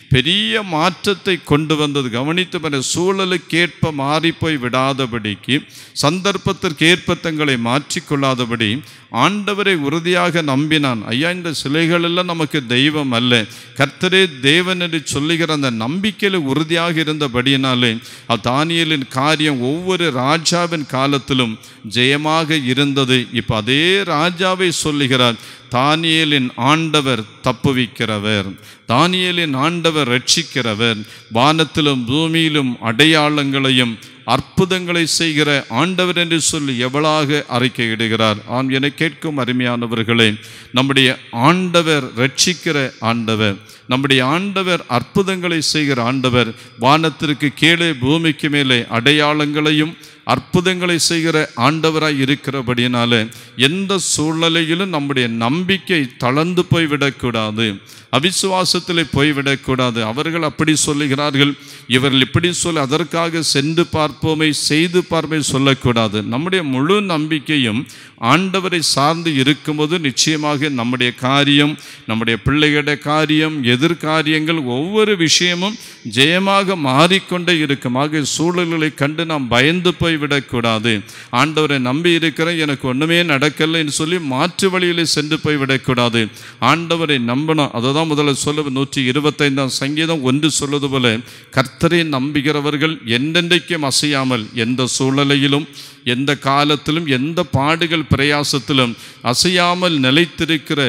பெரிய மாற்றத்தை கொண்டு வந்தது கவனித்து பாருங்க. சூழலுக்கேற்ப மாறிப்போய் விடாதபடிக்கு சந்தர்ப்பத்திற்கு ஏற்ப தங்களை மாற்றிக்கொள்ளாதபடி ஆண்டவரை உறுதியாக நம்பினான் ஐயா இந்த சிலைகள் எல்லாம் நமக்கு தெய்வம் அல்ல கர்த்தரே தேவன் என்று சொல்லுகிற அந்த நம்பிக்கையில் உறுதியாக இருந்தபடியினாலே தானியலின் காரியம் ஒவ்வொரு ராஜாவின் காலத்திலும் ஜெயமாக இருந்தது இப்போ அதே ராஜாவை சொல்லுகிறார் தானியேலின் ஆண்டவர் தப்புவிக்கிறவர் தானியேலின் ஆண்டவர் ரட்சிக்கிறவர் வானத்திலும் பூமியிலும் அடையாளங்களையும் அற்புதங்களை செய்கிற ஆண்டவர் என்று சொல்லி எவ்வளாக அறிக்கையிடுகிறார் ஆம் என கேட்கும் அருமையானவர்களே நம்முடைய ஆண்டவர் ரட்சிக்கிற ஆண்டவர் நம்முடைய ஆண்டவர் அற்புதங்களை செய்கிற ஆண்டவர் வானத்திற்கு கீழே பூமிக்கு மேலே அடையாளங்களையும் அற்புதங்களை செய்கிற ஆண்டவராய் இருக்கிறபடினால எந்த சூழ்நிலையிலும் நம்முடைய நம்பிக்கை தளர்ந்து போய்விடக்கூடாது அவிசுவாசத்தில் போய்விடக்கூடாது அவர்கள் அப்படி சொல்லுகிறார்கள் இவர்கள் இப்படி சொல்ல அதற்காக சென்று பார்ப்போமே செய்து பார்ப்போமே சொல்லக்கூடாது நம்முடைய முழு நம்பிக்கையும் ஆண்டவரை சார்ந்து இருக்கும்போது நிச்சயமாக நம்முடைய காரியம் நம்முடைய பிள்ளைகளுடைய காரியம் எதிர்காரியங்கள் ஒவ்வொரு விஷயமும் ஜெயமாக மாறிக்கொண்டே இருக்கும் ஆக சூழல்களை கண்டு நாம் பயந்து போய் விடக்கூடாது ஆண்டவரை நம்பி இருக்கிறேன் எனக்கு ஒன்றுமே நடக்கலைன்னு சொல்லி மாற்று வழியிலே சென்று போய் விடக்கூடாது ஆண்டவரை நம்பணும் அதை தான் முதல்ல சொல்ல நூற்றி இருபத்தைந்தாம் சங்கீதம் ஒன்று சொல்வது போல கர்த்தரை நம்புகிறவர்கள் என்றென்றைக்கும் அசையாமல் எந்த சூழ்நிலையிலும் எந்த காலத்திலும் எந்த பாடுகள் பிரயாசத்திலும் அசையாமல் நிலைத்திருக்கிற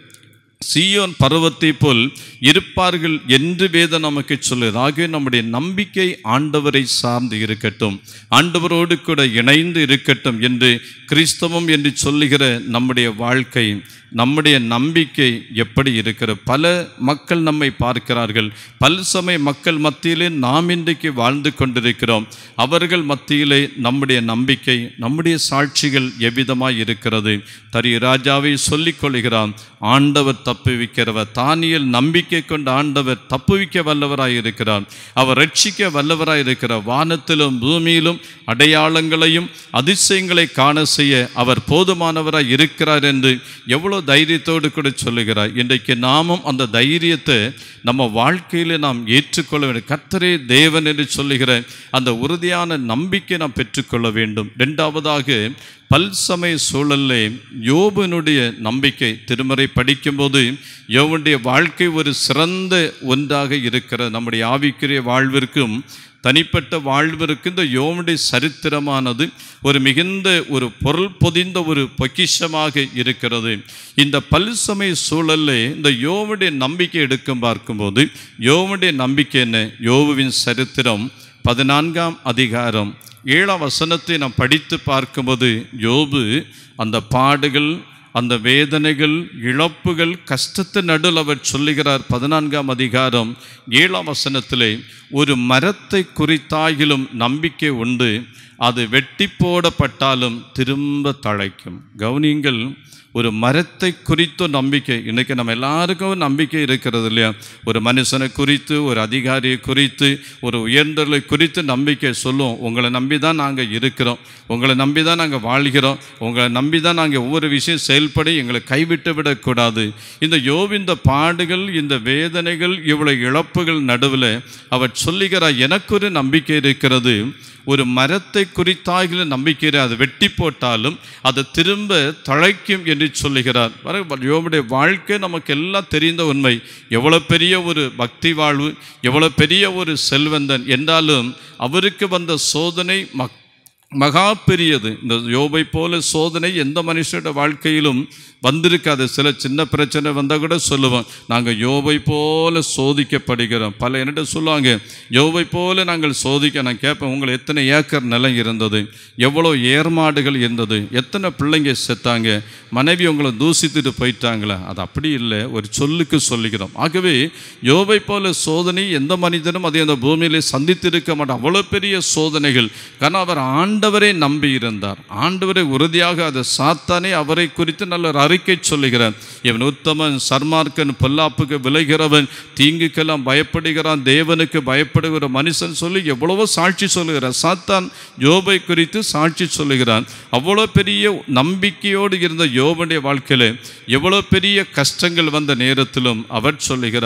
சீயோன் பருவத்தை போல் இருப்பார்கள் என்று வேதம் நமக்கு சொல்லுது ஆகவே நம்முடைய நம்பிக்கை ஆண்டவரை சார்ந்து இருக்கட்டும் ஆண்டவரோடு கூட இணைந்து இருக்கட்டும் என்று கிறிஸ்தவம் என்று சொல்லுகிற நம்முடைய வாழ்க்கை நம்முடைய நம்பிக்கை எப்படி இருக்கிறது பல மக்கள் நம்மை பார்க்கிறார்கள் பல்சமய மக்கள் மத்தியிலே நாம் இன்றைக்கு வாழ்ந்து கொண்டிருக்கிறோம் அவர்கள் மத்தியிலே நம்முடைய நம்பிக்கை நம்முடைய சாட்சிகள் எவ்விதமாய் இருக்கிறது தரி ராஜாவை சொல்லிக் கொள்கிறான் ஆண்டவர் தப்புவிக்கிறவர் தானியல் நம்பிக்கை கொண்ட ஆண்டவர் தப்புவிக்க வல்லவராய் இருக்கிறார் அவர் ரட்சிக்க வல்லவராய் இருக்கிறார் வானத்திலும் பூமியிலும் அடையாளங்களையும் அதிசயங்களை காண செய்ய அவர் போதுமானவராய் இருக்கிறார் என்று எவ்வளோ தைரியத்தோடு கூட சொல்லுகிறார் இன்றைக்கு நாமும் அந்த தைரியத்தை நம்ம வாழ்க்கையில் நாம் ஏற்றுக்கொள்ள வேண்டும் கர்த்தரே தேவன் என்று சொல்லுகிற அந்த உறுதியான நம்பிக்கை நாம் பெற்றுக்கொள்ள வேண்டும் ரெண்டாவதாக பல்சமய சூழல்லே யோபனுடைய நம்பிக்கை திருமறை படிக்கும்போது யோவனுடைய வாழ்க்கை ஒரு சிறந்த ஒன்றாக இருக்கிற நம்முடைய ஆவிக்குரிய வாழ்விற்கும் தனிப்பட்ட வாழ்விற்கு இந்த யோவனுடைய சரித்திரமானது ஒரு மிகுந்த ஒரு பொருள் பொதிந்த ஒரு பொக்கிஷமாக இருக்கிறது இந்த பல்சமய சூழல்ல இந்த யோவனுடைய நம்பிக்கை எடுக்கும் பார்க்கும்போது யோவனுடைய நம்பிக்கை என்ன யோவுவின் சரித்திரம் பதினான்காம் அதிகாரம் ஏழாம் வசனத்தை நாம் படித்து பார்க்கும்போது யோபு அந்த பாடுகள் அந்த வேதனைகள் இழப்புகள் கஷ்டத்து நடுவில் அவர் சொல்லுகிறார் பதினான்காம் அதிகாரம் ஏழாம் வசனத்திலே ஒரு மரத்தை குறித்தாயிலும் நம்பிக்கை உண்டு அது வெட்டி போடப்பட்டாலும் திரும்ப தழைக்கும் கவனியங்கள் ஒரு மரத்தை குறித்த நம்பிக்கை இன்னைக்கு நம்ம எல்லாருக்கும் நம்பிக்கை இருக்கிறது இல்லையா ஒரு மனுஷனை குறித்து ஒரு அதிகாரியை குறித்து ஒரு உயர்ந்தலை குறித்து நம்பிக்கை சொல்லுவோம் உங்களை நம்பி தான் நாங்கள் இருக்கிறோம் உங்களை நம்பி தான் நாங்கள் வாழ்கிறோம் உங்களை நம்பி தான் நாங்கள் ஒவ்வொரு விஷயம் செயல்பட எங்களை கைவிட்டு விடக்கூடாது இந்த யோவிந்த பாடுகள் இந்த வேதனைகள் இவ்வளவு இழப்புகள் நடுவில் அவர் சொல்லுகிறார் எனக்கு ஒரு நம்பிக்கை இருக்கிறது ஒரு மரத்தை குறித்தாகிற நம்பிக்கையை அதை வெட்டி போட்டாலும் அது திரும்ப தழைக்கும் என்று சொல்லுகிறார் வர யோபுடைய வாழ்க்கை நமக்கு எல்லாம் தெரிந்த உண்மை எவ்வளோ பெரிய ஒரு பக்தி வாழ்வு எவ்வளோ பெரிய ஒரு செல்வந்தன் என்றாலும் அவருக்கு வந்த சோதனை மக் மகா பெரியது இந்த யோபை போல சோதனை எந்த மனுஷனோட வாழ்க்கையிலும் வந்திருக்காது சில சின்ன பிரச்சனை வந்தால் கூட சொல்லுவோம் நாங்கள் யோபை போல சோதிக்கப்படுகிறோம் பல என்னிட்ட சொல்லுவாங்க யோபை போல நாங்கள் சோதிக்க நான் கேட்பேன் உங்களை எத்தனை ஏக்கர் நிலம் இருந்தது எவ்வளோ ஏர்மாடுகள் இருந்தது எத்தனை பிள்ளைங்க செத்தாங்க மனைவி உங்களை தூசித்துட்டு போயிட்டாங்களா அது அப்படி இல்லை ஒரு சொல்லுக்கு சொல்லுகிறோம் ஆகவே யோபை போல சோதனை எந்த மனிதனும் அதை அந்த பூமியிலே சந்தித்திருக்க மாட்டான் அவ்வளோ பெரிய சோதனைகள் காரணம் அவர் ஆண்டவரை நம்பி இருந்தார் ஆண்டவரை உறுதியாக அதை சாத்தானே அவரை குறித்து நல்ல ஒரு அறிக்கை சொல்லுகிறார் இவன் உத்தமன் சர்மார்க்கன் பொல்லாப்புக்கு விளைகிறவன் தீங்குக்கெல்லாம் பயப்படுகிறான் தேவனுக்கு பயப்படுகிற மனுஷன் சொல்லி எவ்வளவோ சாட்சி சொல்லுகிறார் சாத்தான் யோபை குறித்து சாட்சி சொல்லுகிறான் அவ்வளோ பெரிய நம்பிக்கையோடு இருந்த யோபனுடைய வாழ்க்கையில் எவ்வளோ பெரிய கஷ்டங்கள் வந்த நேரத்திலும் அவர் சொல்லுகிறார்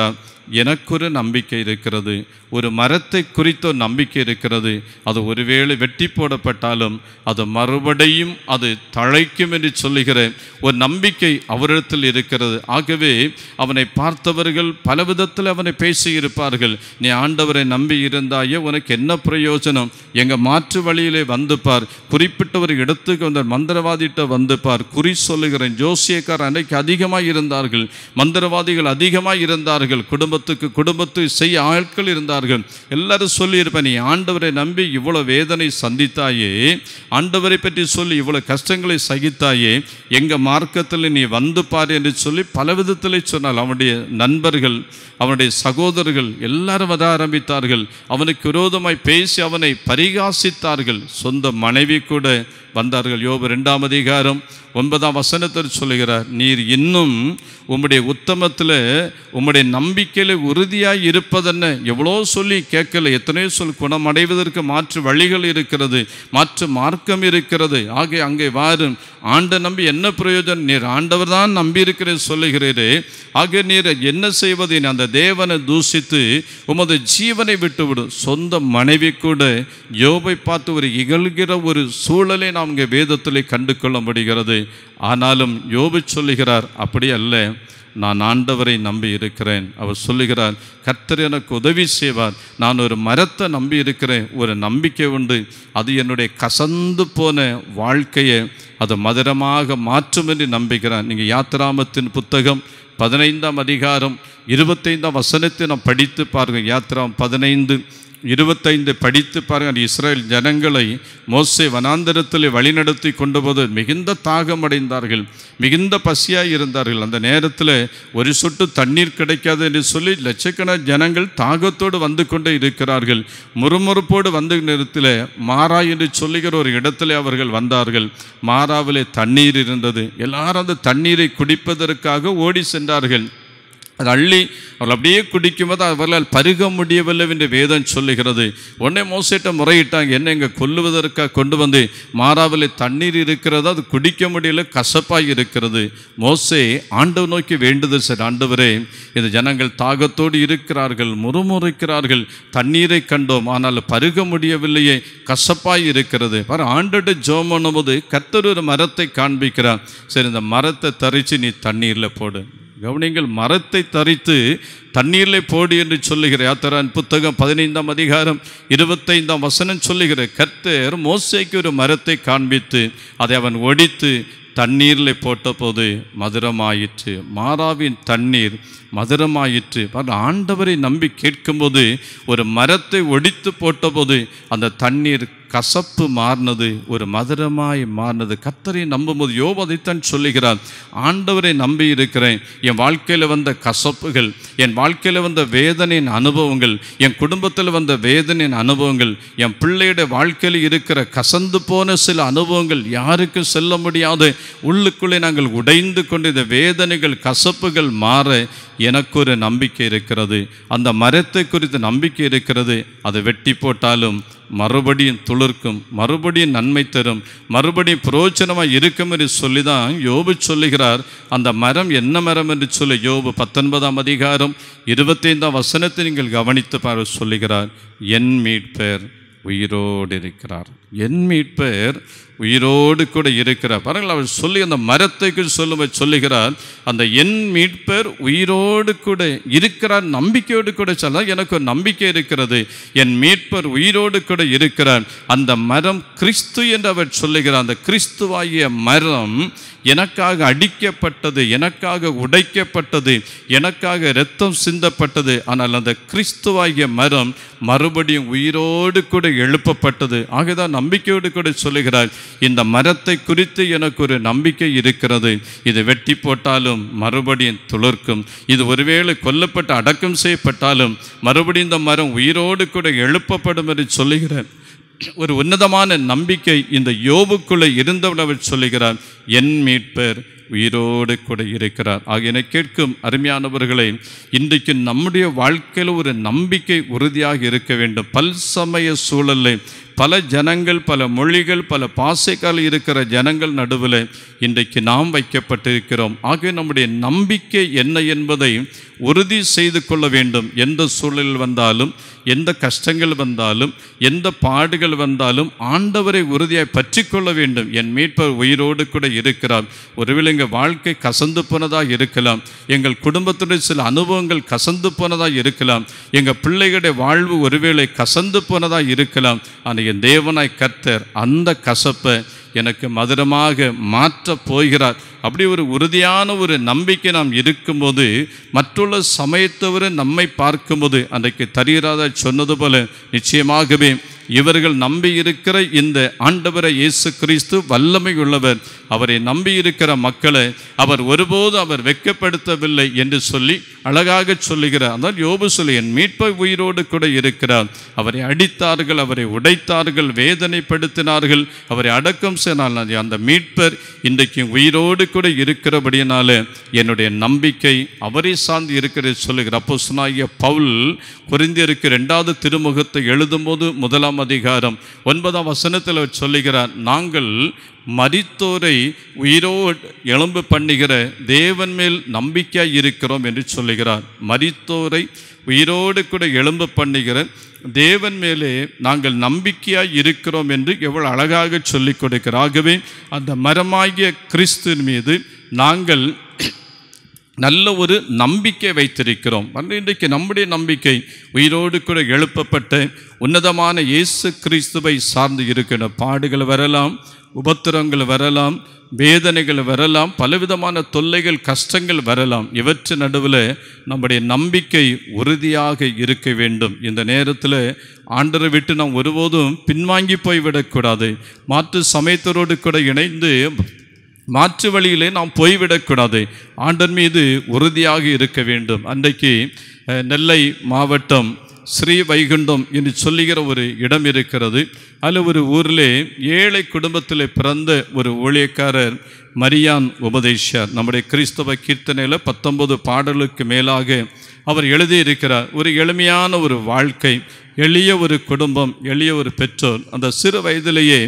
எனக்கொரு நம்பிக்கை இருக்கிறது ஒரு மரத்தை குறித்த ஒரு நம்பிக்கை இருக்கிறது அது ஒருவேளை வெட்டி போடப்பட்டாலும் அது மறுபடியும் அது தழைக்கும் என்று சொல்லுகிற ஒரு நம்பிக்கை அவரிடத்தில் இருக்கிறது ஆகவே அவனை பார்த்தவர்கள் பல விதத்தில் அவனை பேசியிருப்பார்கள் நீ ஆண்டவரை நம்பி இருந்தாயே உனக்கு என்ன பிரயோஜனம் எங்க மாற்று வழியிலே வந்து பார் குறிப்பிட்ட ஒரு இடத்துக்கு வந்த மந்திரவாதிட்ட வந்து பார் குறி சொல்லுகிறேன் ஜோசியக்கார் அன்னைக்கு அதிகமாக இருந்தார்கள் மந்திரவாதிகள் அதிகமாக இருந்தார்கள் குடும்பத்துக்கு குடும்பத்து செய்ய ஆட்கள் இருந்தார்கள் எல்லாரும் சொல்லியிருப்பேன் நீ ஆண்டவரை நம்பி இவ்வளோ வேதனை சந்தித்தாயே ஆண்டவரை பற்றி சொல்லி இவ்வளோ கஷ்டங்களை சகித்தாயே எங்க மார்க்கத்தில் நீ வந்து பார் என்று சொல்லி பல விதத்தில் சொன்னால் அவனுடைய நண்பர்கள் அவனுடைய சகோதரர்கள் எல்லாரும் வர ஆரம்பித்தார்கள் அவனுக்கு விரோதமாய் பேசி அவனை பரிகாசித்தார்கள் சொந்த மனைவி கூட வந்தார்கள் யோபு ரெண்டாம் அதிகாரம் ஒன்பதாம் வசனத்தில் சொல்லுகிறார் நீர் இன்னும் உம்முடைய உத்தமத்தில் உம்முடைய நம்பிக்கையில் உறுதியாய் இருப்பதென்ன எவ்வளோ சொல்லி கேட்கல எத்தனையோ சொல் குணமடைவதற்கு மாற்று வழிகள் இருக்கிறது மாற்று மார்க்கம் இருக்கிறது ஆகிய அங்கே வாரும் ஆண்டை நம்பி என்ன பிரயோஜனம் நீர் ஆண்டவர் தான் நம்பி இருக்கிறேன் சொல்லுகிறீரே ஆகிய நீர் என்ன செய்வது நீ அந்த தேவனை தூஷித்து உமது ஜீவனை விட்டுவிடும் சொந்த மனைவி கூட யோபை பார்த்து ஒரு இகழ்கிற ஒரு சூழலை நாம் இங்கே வேதத்திலே கண்டு கொள்ள முடிகிறது ஆனாலும் யோபு சொல்லுகிறார் அப்படி அல்ல நான் ஆண்டவரை நம்பி இருக்கிறேன் அவர் சொல்லுகிறார் கர்த்தர் எனக்கு உதவி செய்வார் நான் ஒரு மரத்தை நம்பி இருக்கிறேன் ஒரு நம்பிக்கை உண்டு அது என்னுடைய கசந்து போன வாழ்க்கையை அது மதுரமாக மாற்றும் என்று நம்புகிறான் நீங்கள் யாத்திராமத்தின் புத்தகம் பதினைந்தாம் அதிகாரம் இருபத்தைந்தாம் வசனத்தை நாம் படித்து பாருங்கள் யாத்திராம் பதினைந்து இருபத்தைந்து படித்து பாருங்கள் இஸ்ரேல் ஜனங்களை மோசே வனாந்தரத்தில் வழிநடத்தி கொண்டு போது மிகுந்த தாகம் அடைந்தார்கள் மிகுந்த பசியாய் இருந்தார்கள் அந்த நேரத்தில் ஒரு சொட்டு தண்ணீர் கிடைக்காது என்று சொல்லி லட்சக்கணக்கான ஜனங்கள் தாகத்தோடு வந்து கொண்டே இருக்கிறார்கள் முறுமுறுப்போடு வந்து நேரத்தில் மாறா என்று சொல்லுகிற ஒரு இடத்துல அவர்கள் வந்தார்கள் மாறாவிலே தண்ணீர் இருந்தது எல்லாரும் அந்த தண்ணீரை குடிப்பதற்காக ஓடி சென்றார்கள் அது அள்ளி அவர்கள் அப்படியே குடிக்கும்போது அவர்களால் பருக முடியவில்லை என்று வேதம் சொல்லுகிறது உடனே மோசிட்ட முறையிட்டாங்க என்ன இங்கே கொல்லுவதற்காக கொண்டு வந்து மாறாவிலே தண்ணீர் இருக்கிறது அது குடிக்க முடியல கசப்பாய் இருக்கிறது மோசே ஆண்டவர் நோக்கி வேண்டுதல் சார் ஆண்டவரே இந்த ஜனங்கள் தாகத்தோடு இருக்கிறார்கள் முறுமுறுக்கிறார்கள் தண்ணீரை கண்டோம் ஆனால் பருக முடியவில்லையே கசப்பாய் இருக்கிறது பாரு ஆண்டோட ஜோம் பண்ணும்போது கர்த்தர் ஒரு மரத்தை காண்பிக்கிறார் சரி இந்த மரத்தை தரித்து நீ தண்ணீரில் போடு கவனிங்கள் மரத்தை தரித்து தண்ணீரில் போடு என்று சொல்லுகிற யாத்திரான் புத்தகம் பதினைந்தாம் அதிகாரம் இருபத்தைந்தாம் வசனம் சொல்லுகிற கர்த்தர் மோசைக்கு ஒரு மரத்தை காண்பித்து அதை அவன் ஒடித்து தண்ணீரில் போட்டபோது மதுரமாயிற்று மாறாவின் தண்ணீர் மதுரமாயிற்று பாருங்க, ஆண்டவரை நம்பி கேட்கும்போது ஒரு மரத்தை ஒடித்து போட்டபோது அந்த தண்ணீர் கசப்பு மாறினது ஒரு மதுரமாய் மாறினது கத்தரை நம்பும்போது யோபு அதைத்தான் சொல்லுகிறார் ஆண்டவரை நம்பி இருக்கிறேன் என் வாழ்க்கையில் வந்த கசப்புகள் என் வாழ்க்கையில் வந்த வேதனையின் அனுபவங்கள் என் குடும்பத்தில் வந்த வேதனையின் அனுபவங்கள் என் பிள்ளையுடைய வாழ்க்கையில் இருக்கிற கசந்து போன சில அனுபவங்கள் யாருக்கும் செல்ல முடியாது உள்ளுக்குள்ளே நாங்கள் உடைந்து கொண்டு இந்த வேதனைகள் கசப்புகள் மாற எனக்கு ஒரு நம்பிக்கை இருக்கிறது அந்த மரத்தை குறித்து நம்பிக்கை இருக்கிறது அதை வெட்டி போட்டாலும் மறுபடியும் துளிர்க்கும் மறுபடியும் நன்மை தரும் மறுபடியும் புரோஜனமாக இருக்கும் என்று சொல்லி தான் யோபு சொல்லுகிறார் அந்த மரம் என்ன மரம் என்று சொல்லி யோபு பத்தொன்பதாம் அதிகாரம் இருபத்தைந்தாம் வசனத்தை நீங்கள் கவனித்து பாரு சொல்லுகிறார் என் மீட்பேர் உயிரோடு இருக்கிறார் என் மீட்பேர் உயிரோடு கூட இருக்கிறார் பாருங்கள் அவர் சொல்லி அந்த மரத்தைக்கு சொல்லும்போது சொல்லுகிறார் அந்த என் மீட்பர் உயிரோடு கூட இருக்கிறார் நம்பிக்கையோடு கூட சொல்ல எனக்கு ஒரு நம்பிக்கை இருக்கிறது என் மீட்பர் உயிரோடு கூட இருக்கிறார் அந்த மரம் கிறிஸ்து என்று அவர் சொல்லுகிறார் அந்த கிறிஸ்துவாகிய மரம் எனக்காக அடிக்கப்பட்டது எனக்காக உடைக்கப்பட்டது எனக்காக இரத்தம் சிந்தப்பட்டது ஆனால் அந்த கிறிஸ்துவாகிய மரம் மறுபடியும் உயிரோடு கூட எழுப்பப்பட்டது ஆகதான் நம்பிக்கையோடு கூட சொல்லுகிறார் இந்த மரத்தை குறித்து எனக்கு ஒரு நம்பிக்கை இருக்கிறது இது வெட்டி போட்டாலும் மறுபடியும் துளிர்க்கும் இது ஒருவேளை கொல்லப்பட்டு அடக்கம் செய்யப்பட்டாலும் மறுபடியும் இந்த மரம் உயிரோடு கூட எழுப்பப்படும் என்று சொல்லுகிறார் ஒரு உன்னதமான நம்பிக்கை இந்த யோபுக்குள்ளே இருந்தவன் அவர் சொல்லுகிறார் என் மீட்பர் உயிரோடு கூட இருக்கிறார் ஆகியன கேட்கும் அருமையானவர்களே இன்றைக்கு நம்முடைய வாழ்க்கையில் ஒரு நம்பிக்கை உறுதியாக இருக்க வேண்டும் பல்சமய சூழலில் பல ஜனங்கள் பல மொழிகள் பல பாசைக்கால் இருக்கிற ஜனங்கள் நடுவில் இன்றைக்கு நாம் வைக்கப்பட்டிருக்கிறோம் ஆகவே நம்முடைய நம்பிக்கை என்ன என்பதை உறுதி செய்து கொள்ள வேண்டும் எந்த சூழல் வந்தாலும் எந்த கஷ்டங்கள் வந்தாலும் எந்த பாடுகள் வந்தாலும் ஆண்டவரை உறுதியாய் பற்றி கொள்ள வேண்டும் என் மீட்பர் உயிரோடு கூட இருக்கிறார் ஒருவேளை எங்கள் வாழ்க்கை கசந்து போனதாக இருக்கலாம் எங்கள் குடும்பத்துடைய சில அனுபவங்கள் கசந்து போனதாக இருக்கலாம் எங்கள் பிள்ளைகளுடைய வாழ்வு ஒருவேளை கசந்து போனதாக இருக்கலாம் ஆனால் என் தேவனாய் கர்த்தர் அந்த கசப்பை எனக்கு மதுரமாக மாற்றப் போகிறார் அப்படி ஒரு உறுதியான ஒரு நம்பிக்கை நாம் இருக்கும்போது மற்றுள்ள சமயத்தவர் நம்மை பார்க்கும்போது அன்றைக்கு தரீராதா சொன்னது போல நிச்சயமாகவே இவர்கள் நம்பி இருக்கிற இந்த ஆண்டவரை இயேசு கிறிஸ்து வல்லமை உள்ளவர் அவரை நம்பி இருக்கிற மக்களை அவர் ஒருபோது அவர் வெட்கப்படுத்தவில்லை என்று சொல்லி அழகாக சொல்லுகிறார் அதான் யோபு சொல்லி என் மீட்பை உயிரோடு கூட இருக்கிறார் அவரை அடித்தார்கள் அவரை உடைத்தார்கள் வேதனைப்படுத்தினார்கள் அவரை அடக்கம் செய்தால் அந்த மீட்பர் இன்றைக்கு உயிரோடு கூட இருக்கிறபடியினால என்னுடைய நம்பிக்கை அவரை சார்ந்து இருக்கிறது சொல்லுகிறார் அப்போ சொன்னாகிய பவுல் குறிந்திருக்கு ரெண்டாவது திருமுகத்தை எழுதும்போது முதலாம் அதிகாரம் ஒன்பதாம் வசனத்தில் அவர் சொல்லுகிறார் நாங்கள் மரித்தோரை உயிரோடு எழும்பு பண்ணுகிற தேவன் மேல் நம்பிக்கையாய் இருக்கிறோம் என்று சொல்லுகிறார் மரித்தோரை உயிரோடு கூட எழும்பு பண்ணுகிற தேவன் மேலே நாங்கள் நம்பிக்கையாய் இருக்கிறோம் என்று எவ்வளவு அழகாக சொல்லிக் கொடுக்கிறார் ஆகவே அந்த மரமாகிய கிறிஸ்துவின் மீது நாங்கள் நல்ல ஒரு நம்பிக்கை வைத்திருக்கிறோம் வந்து இன்றைக்கு நம்முடைய நம்பிக்கை உயிரோடு கூட எழுப்பப்பட்ட உன்னதமான இயேசு கிறிஸ்துவை சார்ந்து இருக்கிற பாடுகள் வரலாம் உபத்திரங்கள் வரலாம் வேதனைகள் வரலாம் பலவிதமான தொல்லைகள் கஷ்டங்கள் வரலாம் இவற்று நடுவில் நம்முடைய நம்பிக்கை உறுதியாக இருக்க வேண்டும் இந்த நேரத்தில் ஆண்டரை விட்டு நாம் ஒருபோதும் பின்வாங்கி போய்விடக்கூடாது மாற்று சமயத்தரோடு கூட இணைந்து மாற்று வழியிலே நாம் போய்விடக்கூடாது ஆண்டர் மீது உறுதியாக இருக்க வேண்டும் அன்றைக்கு அஹ், நெல்லை மாவட்டம் ஸ்ரீ வைகுண்டம் என்று சொல்லுகிற ஒரு இடம் இருக்கிறது அதில் ஒரு ஊரிலே ஏழை குடும்பத்தில் பிறந்த ஒரு ஊழியக்காரர் மரியான் உபதேஷார் நம்முடைய கிறிஸ்தவ கீர்த்தனையில் பத்தொன்பது பாடலுக்கு மேலாக அவர் எழுதியிருக்கிறார் ஒரு எளிமையான ஒரு வாழ்க்கை எளிய ஒரு குடும்பம் எளிய ஒரு பெற்றோர் அந்த சிறு வயதிலேயே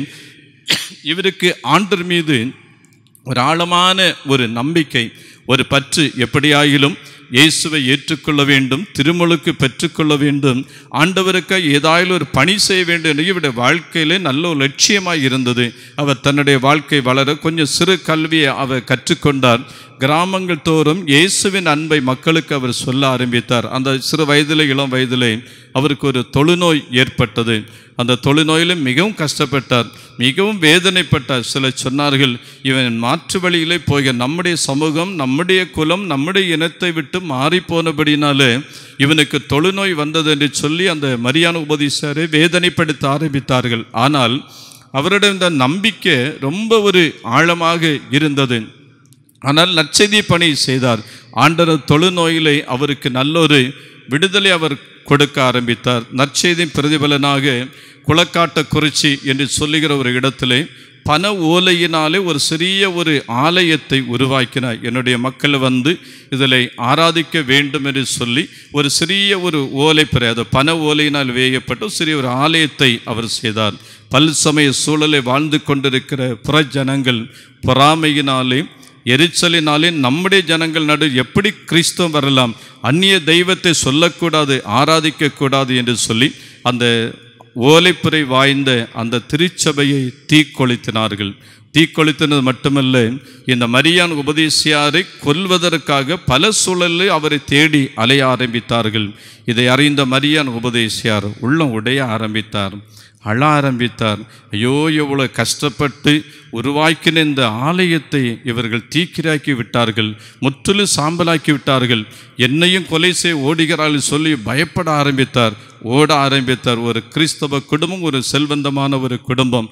இவருக்கு ஆண்டர் மீது ஒரு ஆழமான ஒரு நம்பிக்கை ஒரு பற்று எப்படியாயிலும் இயேசுவை ஏற்றுக்கொள்ள வேண்டும் திருமுழுக்கு பெற்றுக்கொள்ள வேண்டும் ஆண்டவருக்கு ஏதாயிலும் ஒரு பணி செய்ய வேண்டும் என்று இவருடைய வாழ்க்கையிலே நல்ல ஒரு லட்சியமாக இருந்தது அவர் தன்னுடைய வாழ்க்கை வளர கொஞ்சம் சிறு கல்வியை அவர் கற்றுக்கொண்டார் கிராமங்கள் தோறும் இயேசுவின் அன்பை மக்களுக்கு அவர் சொல்ல ஆரம்பித்தார் அந்த சிறு வயதிலே இளம் வயதிலே அவருக்கு ஒரு தொழுநோய் ஏற்பட்டது அந்த தொழுநோயிலும் மிகவும் கஷ்டப்பட்டார் மிகவும் வேதனைப்பட்டார் சிலர் சொன்னார்கள் இவன் மாற்று வழியிலே போக நம்முடைய சமூகம் நம்முடைய குலம் நம்முடைய இனத்தை விட்டு மாறி போனபடினாலே இவனுக்கு தொழுநோய் வந்தது என்று சொல்லி அந்த மரியான உபதேசாரை வேதனைப்படுத்த ஆரம்பித்தார்கள் ஆனால் அவரிடம் இந்த நம்பிக்கை ரொம்ப ஒரு ஆழமாக இருந்தது ஆனால் நற்செய்தி பணி செய்தார் ஆண்டவர் தொழுநோயிலே அவருக்கு நல்லொரு விடுதலை அவர் கொடுக்க ஆரம்பித்தார் நற்செய்தி பிரதிபலனாக குளக்காட்ட குறிச்சி என்று சொல்லுகிற ஒரு இடத்திலே பண ஓலையினாலே ஒரு சிறிய ஒரு ஆலயத்தை உருவாக்கினார் என்னுடைய மக்கள் வந்து இதில் ஆராதிக்க வேண்டும் என்று சொல்லி ஒரு சிறிய ஒரு ஓலை பெற அது பண ஓலையினால் வேயப்பட்ட ஒரு சிறிய ஒரு ஆலயத்தை அவர் செய்தார் பல்சமய சூழலை வாழ்ந்து கொண்டிருக்கிற புற ஜனங்கள் பொறாமையினாலே எரிச்சலினாலே நம்முடைய ஜனங்கள் நடு எப்படி கிறிஸ்தவம் வரலாம் அந்நிய தெய்வத்தை சொல்லக்கூடாது ஆராதிக்கக்கூடாது என்று சொல்லி அந்த ஓலைப்புரை வாய்ந்த அந்த திருச்சபையை தீக்கொளுத்தினார்கள் தீக்கொளுத்தினது மட்டுமல்ல இந்த மரியான் உபதேசியாரை கொல்வதற்காக பல சூழலில் அவரை தேடி அலைய ஆரம்பித்தார்கள் இதை அறிந்த மரியான் உபதேசியார் உள்ளம் உடைய ஆரம்பித்தார் அழ ஆரம்பித்தார் ஐயோ எவ்வளோ கஷ்டப்பட்டு உருவாக்கின இந்த ஆலயத்தை இவர்கள் தீக்கிராக்கி விட்டார்கள் முற்றிலும் சாம்பலாக்கி விட்டார்கள் என்னையும் கொலை செய்ய ஓடுகிறார்கள் சொல்லி பயப்பட ஆரம்பித்தார் ஓட ஆரம்பித்தார் ஒரு கிறிஸ்தவ குடும்பம் ஒரு செல்வந்தமான ஒரு குடும்பம்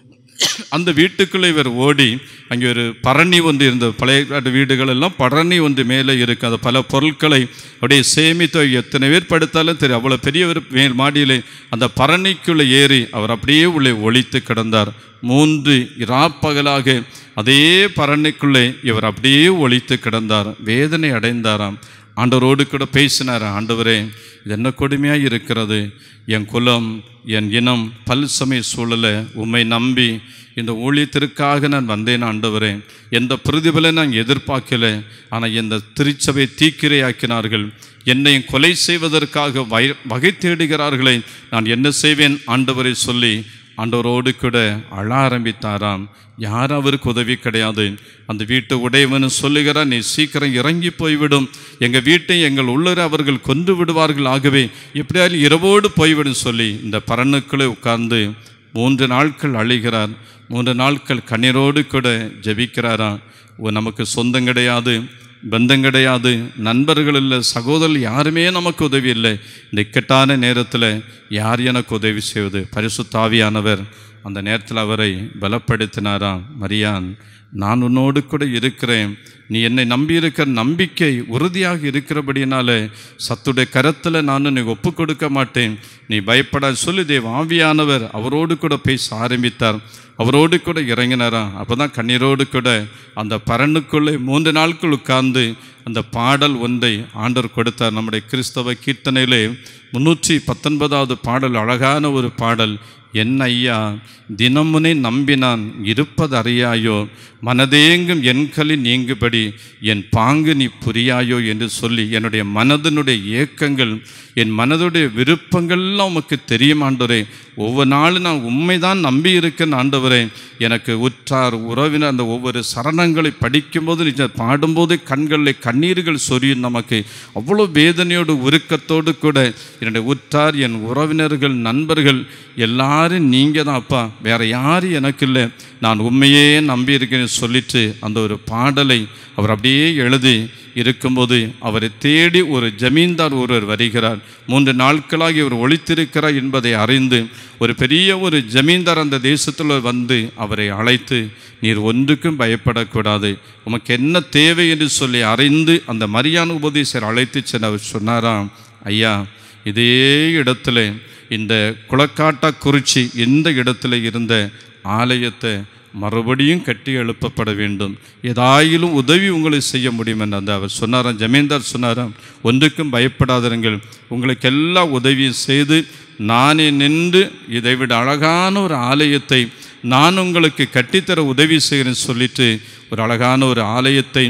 அந்த வீட்டுக்குள்ளே இவர் ஓடி அங்கே ஒரு பரணி ஒன்று இருந்தது பழைய காட்டு வீடுகள் எல்லாம் பரணி ஒன்று மேலே இருக்கு அந்த பல பொருட்களை அப்படியே சேமித்து எத்தனை பேர் படுத்தாலும் தெரியும் அவ்வளோ பெரிய ஒரு மேல் மாடியிலே அந்த பரணிக்குள்ளே ஏறி அவர் அப்படியே உள்ளே ஒளித்து கிடந்தார் மூன்று இராப்பகலாக அதே பரணிக்குள்ளே இவர் அப்படியே ஒளித்து கிடந்தார் வேதனை அடைந்தாராம் ஆண்டவரோடு கூட பேசினார் ஆண்டவரே இது என்ன கொடுமையாக இருக்கிறது என் குலம் என் இனம் பல்சமய சூழலை உம்மை நம்பி இந்த ஊழியத்திற்காக நான் வந்தேன் ஆண்டவரே எந்த பிரதிபலை நான் எதிர்பார்க்கல ஆனால் இந்த திருச்சபை தீக்கிரையாக்கினார்கள் என்னை கொலை செய்வதற்காக வய வகை தேடுகிறார்களே நான் என்ன செய்வேன் ஆண்டவரை சொல்லி ஆண்டவரோடு கூட அழ ஆரம்பித்தாராம் யார் அவருக்கு உதவி கிடையாது அந்த வீட்டு உடையவனு சொல்லுகிறார் நீ சீக்கிரம் இறங்கி போய்விடும் எங்கள் வீட்டை எங்கள் உள்ளரை அவர்கள் கொன்று விடுவார்கள் ஆகவே எப்படியாலும் இரவோடு போய்விடும் சொல்லி இந்த பரணுக்களை உட்கார்ந்து மூன்று நாட்கள் அழுகிறார் மூன்று நாட்கள் கண்ணீரோடு கூட ஜெபிக்கிறாராம் ஓ, நமக்கு சொந்தம் கிடையாது பந்தம் கிடையாது நண்பர்கள் இல்லை சகோதரர் யாருமே நமக்கு உதவி இல்லை இந்த இக்கட்டான நேரத்தில் யார் எனக்கு உதவி செய்வது பரிசுத்தாவியானவர் அந்த நேரத்தில் அவரை பலப்படுத்தினாராம் மரியான் நான் உன்னோடு கூட இருக்கிறேன் நீ என்னை நம்பியிருக்கிற நம்பிக்கை உறுதியாக இருக்கிறபடினால சத்துடைய கரத்தில் நான் உன்னை ஒப்பு கொடுக்க மாட்டேன் நீ பயப்பட சொல்லி தேவ ஆவியானவர் அவரோடு கூட பேச ஆரம்பித்தார் அவரோடு கூட இறங்கினாராம் அப்போ தான் கண்ணீரோடு கூட அந்த பரனுக்குள்ளே மூன்று நாட்கள் உட்கார்ந்து அந்த பாடல் ஒன்றை ஆண்டவர் கொடுத்தார் நம்முடைய கிறிஸ்தவ கீர்த்தனையிலே முன்னூற்றி பத்தொன்பதாவது பாடல் அழகான ஒரு பாடல் என் ஐயா தினமுனை நம்பினான் இருப்பது அறியாயோ மனதேங்கும் எண்களில் நீங்குபடி என் பாங்கு நீ புரியாயோ என்று சொல்லி என்னுடைய மனதினுடைய ஏக்கங்கள் என் மனதுடைய விருப்பங்கள்லாம் உமக்கு தெரியும் ஆண்டவரே ஒவ்வொரு நாளும் நான் உண்மைதான் நம்பி இருக்கேன் ஆண்டவரே எனக்கு உற்றார் உறவினர் அந்த ஒவ்வொரு சரணங்களை படிக்கும்போது நிஜம் பாடும்போது கண்களில் கண்ணீர்கள் சொரியும் நமக்கு அவ்வளோ வேதனையோடு உருக்கத்தோடு கூட என்னுடைய உற்றார் என் உறவினர்கள் நண்பர்கள் எல்லாரும் நீங்கள் தான் அப்பா வேற யாரும் எனக்கு இல்லை நான் உண்மையே நம்பி இருக்கேன்னு சொல்லிட்டு அந்த ஒரு பாடலை அவர் அப்படியே எழுதி இருக்கும்போது அவரை தேடி ஒரு ஜமீன்தார் ஒருவர் வருகிறார் மூன்று நாட்களாக இவர் ஒழித்திருக்கிறார் என்பதை அறிந்து ஒரு பெரிய ஒரு ஜமீன்தார் அந்த தேசத்தில் வந்து அவரை அழைத்து நீர் ஒன்றுக்கும் பயப்படக்கூடாது உமக்கு என்ன தேவை என்று சொல்லி அறிந்து அந்த மரியான் உபதேசர் அழைத்து சென்று அவர் சொன்னாராம் ஐயா இதே இடத்துல இந்த குளக்காட்டா குறிச்சி இந்த இடத்துல இருந்த ஆலயத்தை மறுபடியும் கட்டி எழுப்பப்பட வேண்டும் ஏதாயிலும் உதவி உங்களை செய்ய முடியும் என்று அந்த அவர் சொன்னாராம் ஜமீன்தார் சொன்னாராம் ஒன்றுக்கும் பயப்படாதிருங்கள் உங்களுக்கு எல்லா உதவியும் செய்து நானே நின்று இதைவிட அழகான ஒரு ஆலயத்தை நான் உங்களுக்கு கட்டித்தர உதவி செய்கிறேன்னு சொல்லிட்டு ஒரு அழகான ஒரு ஆலயத்தை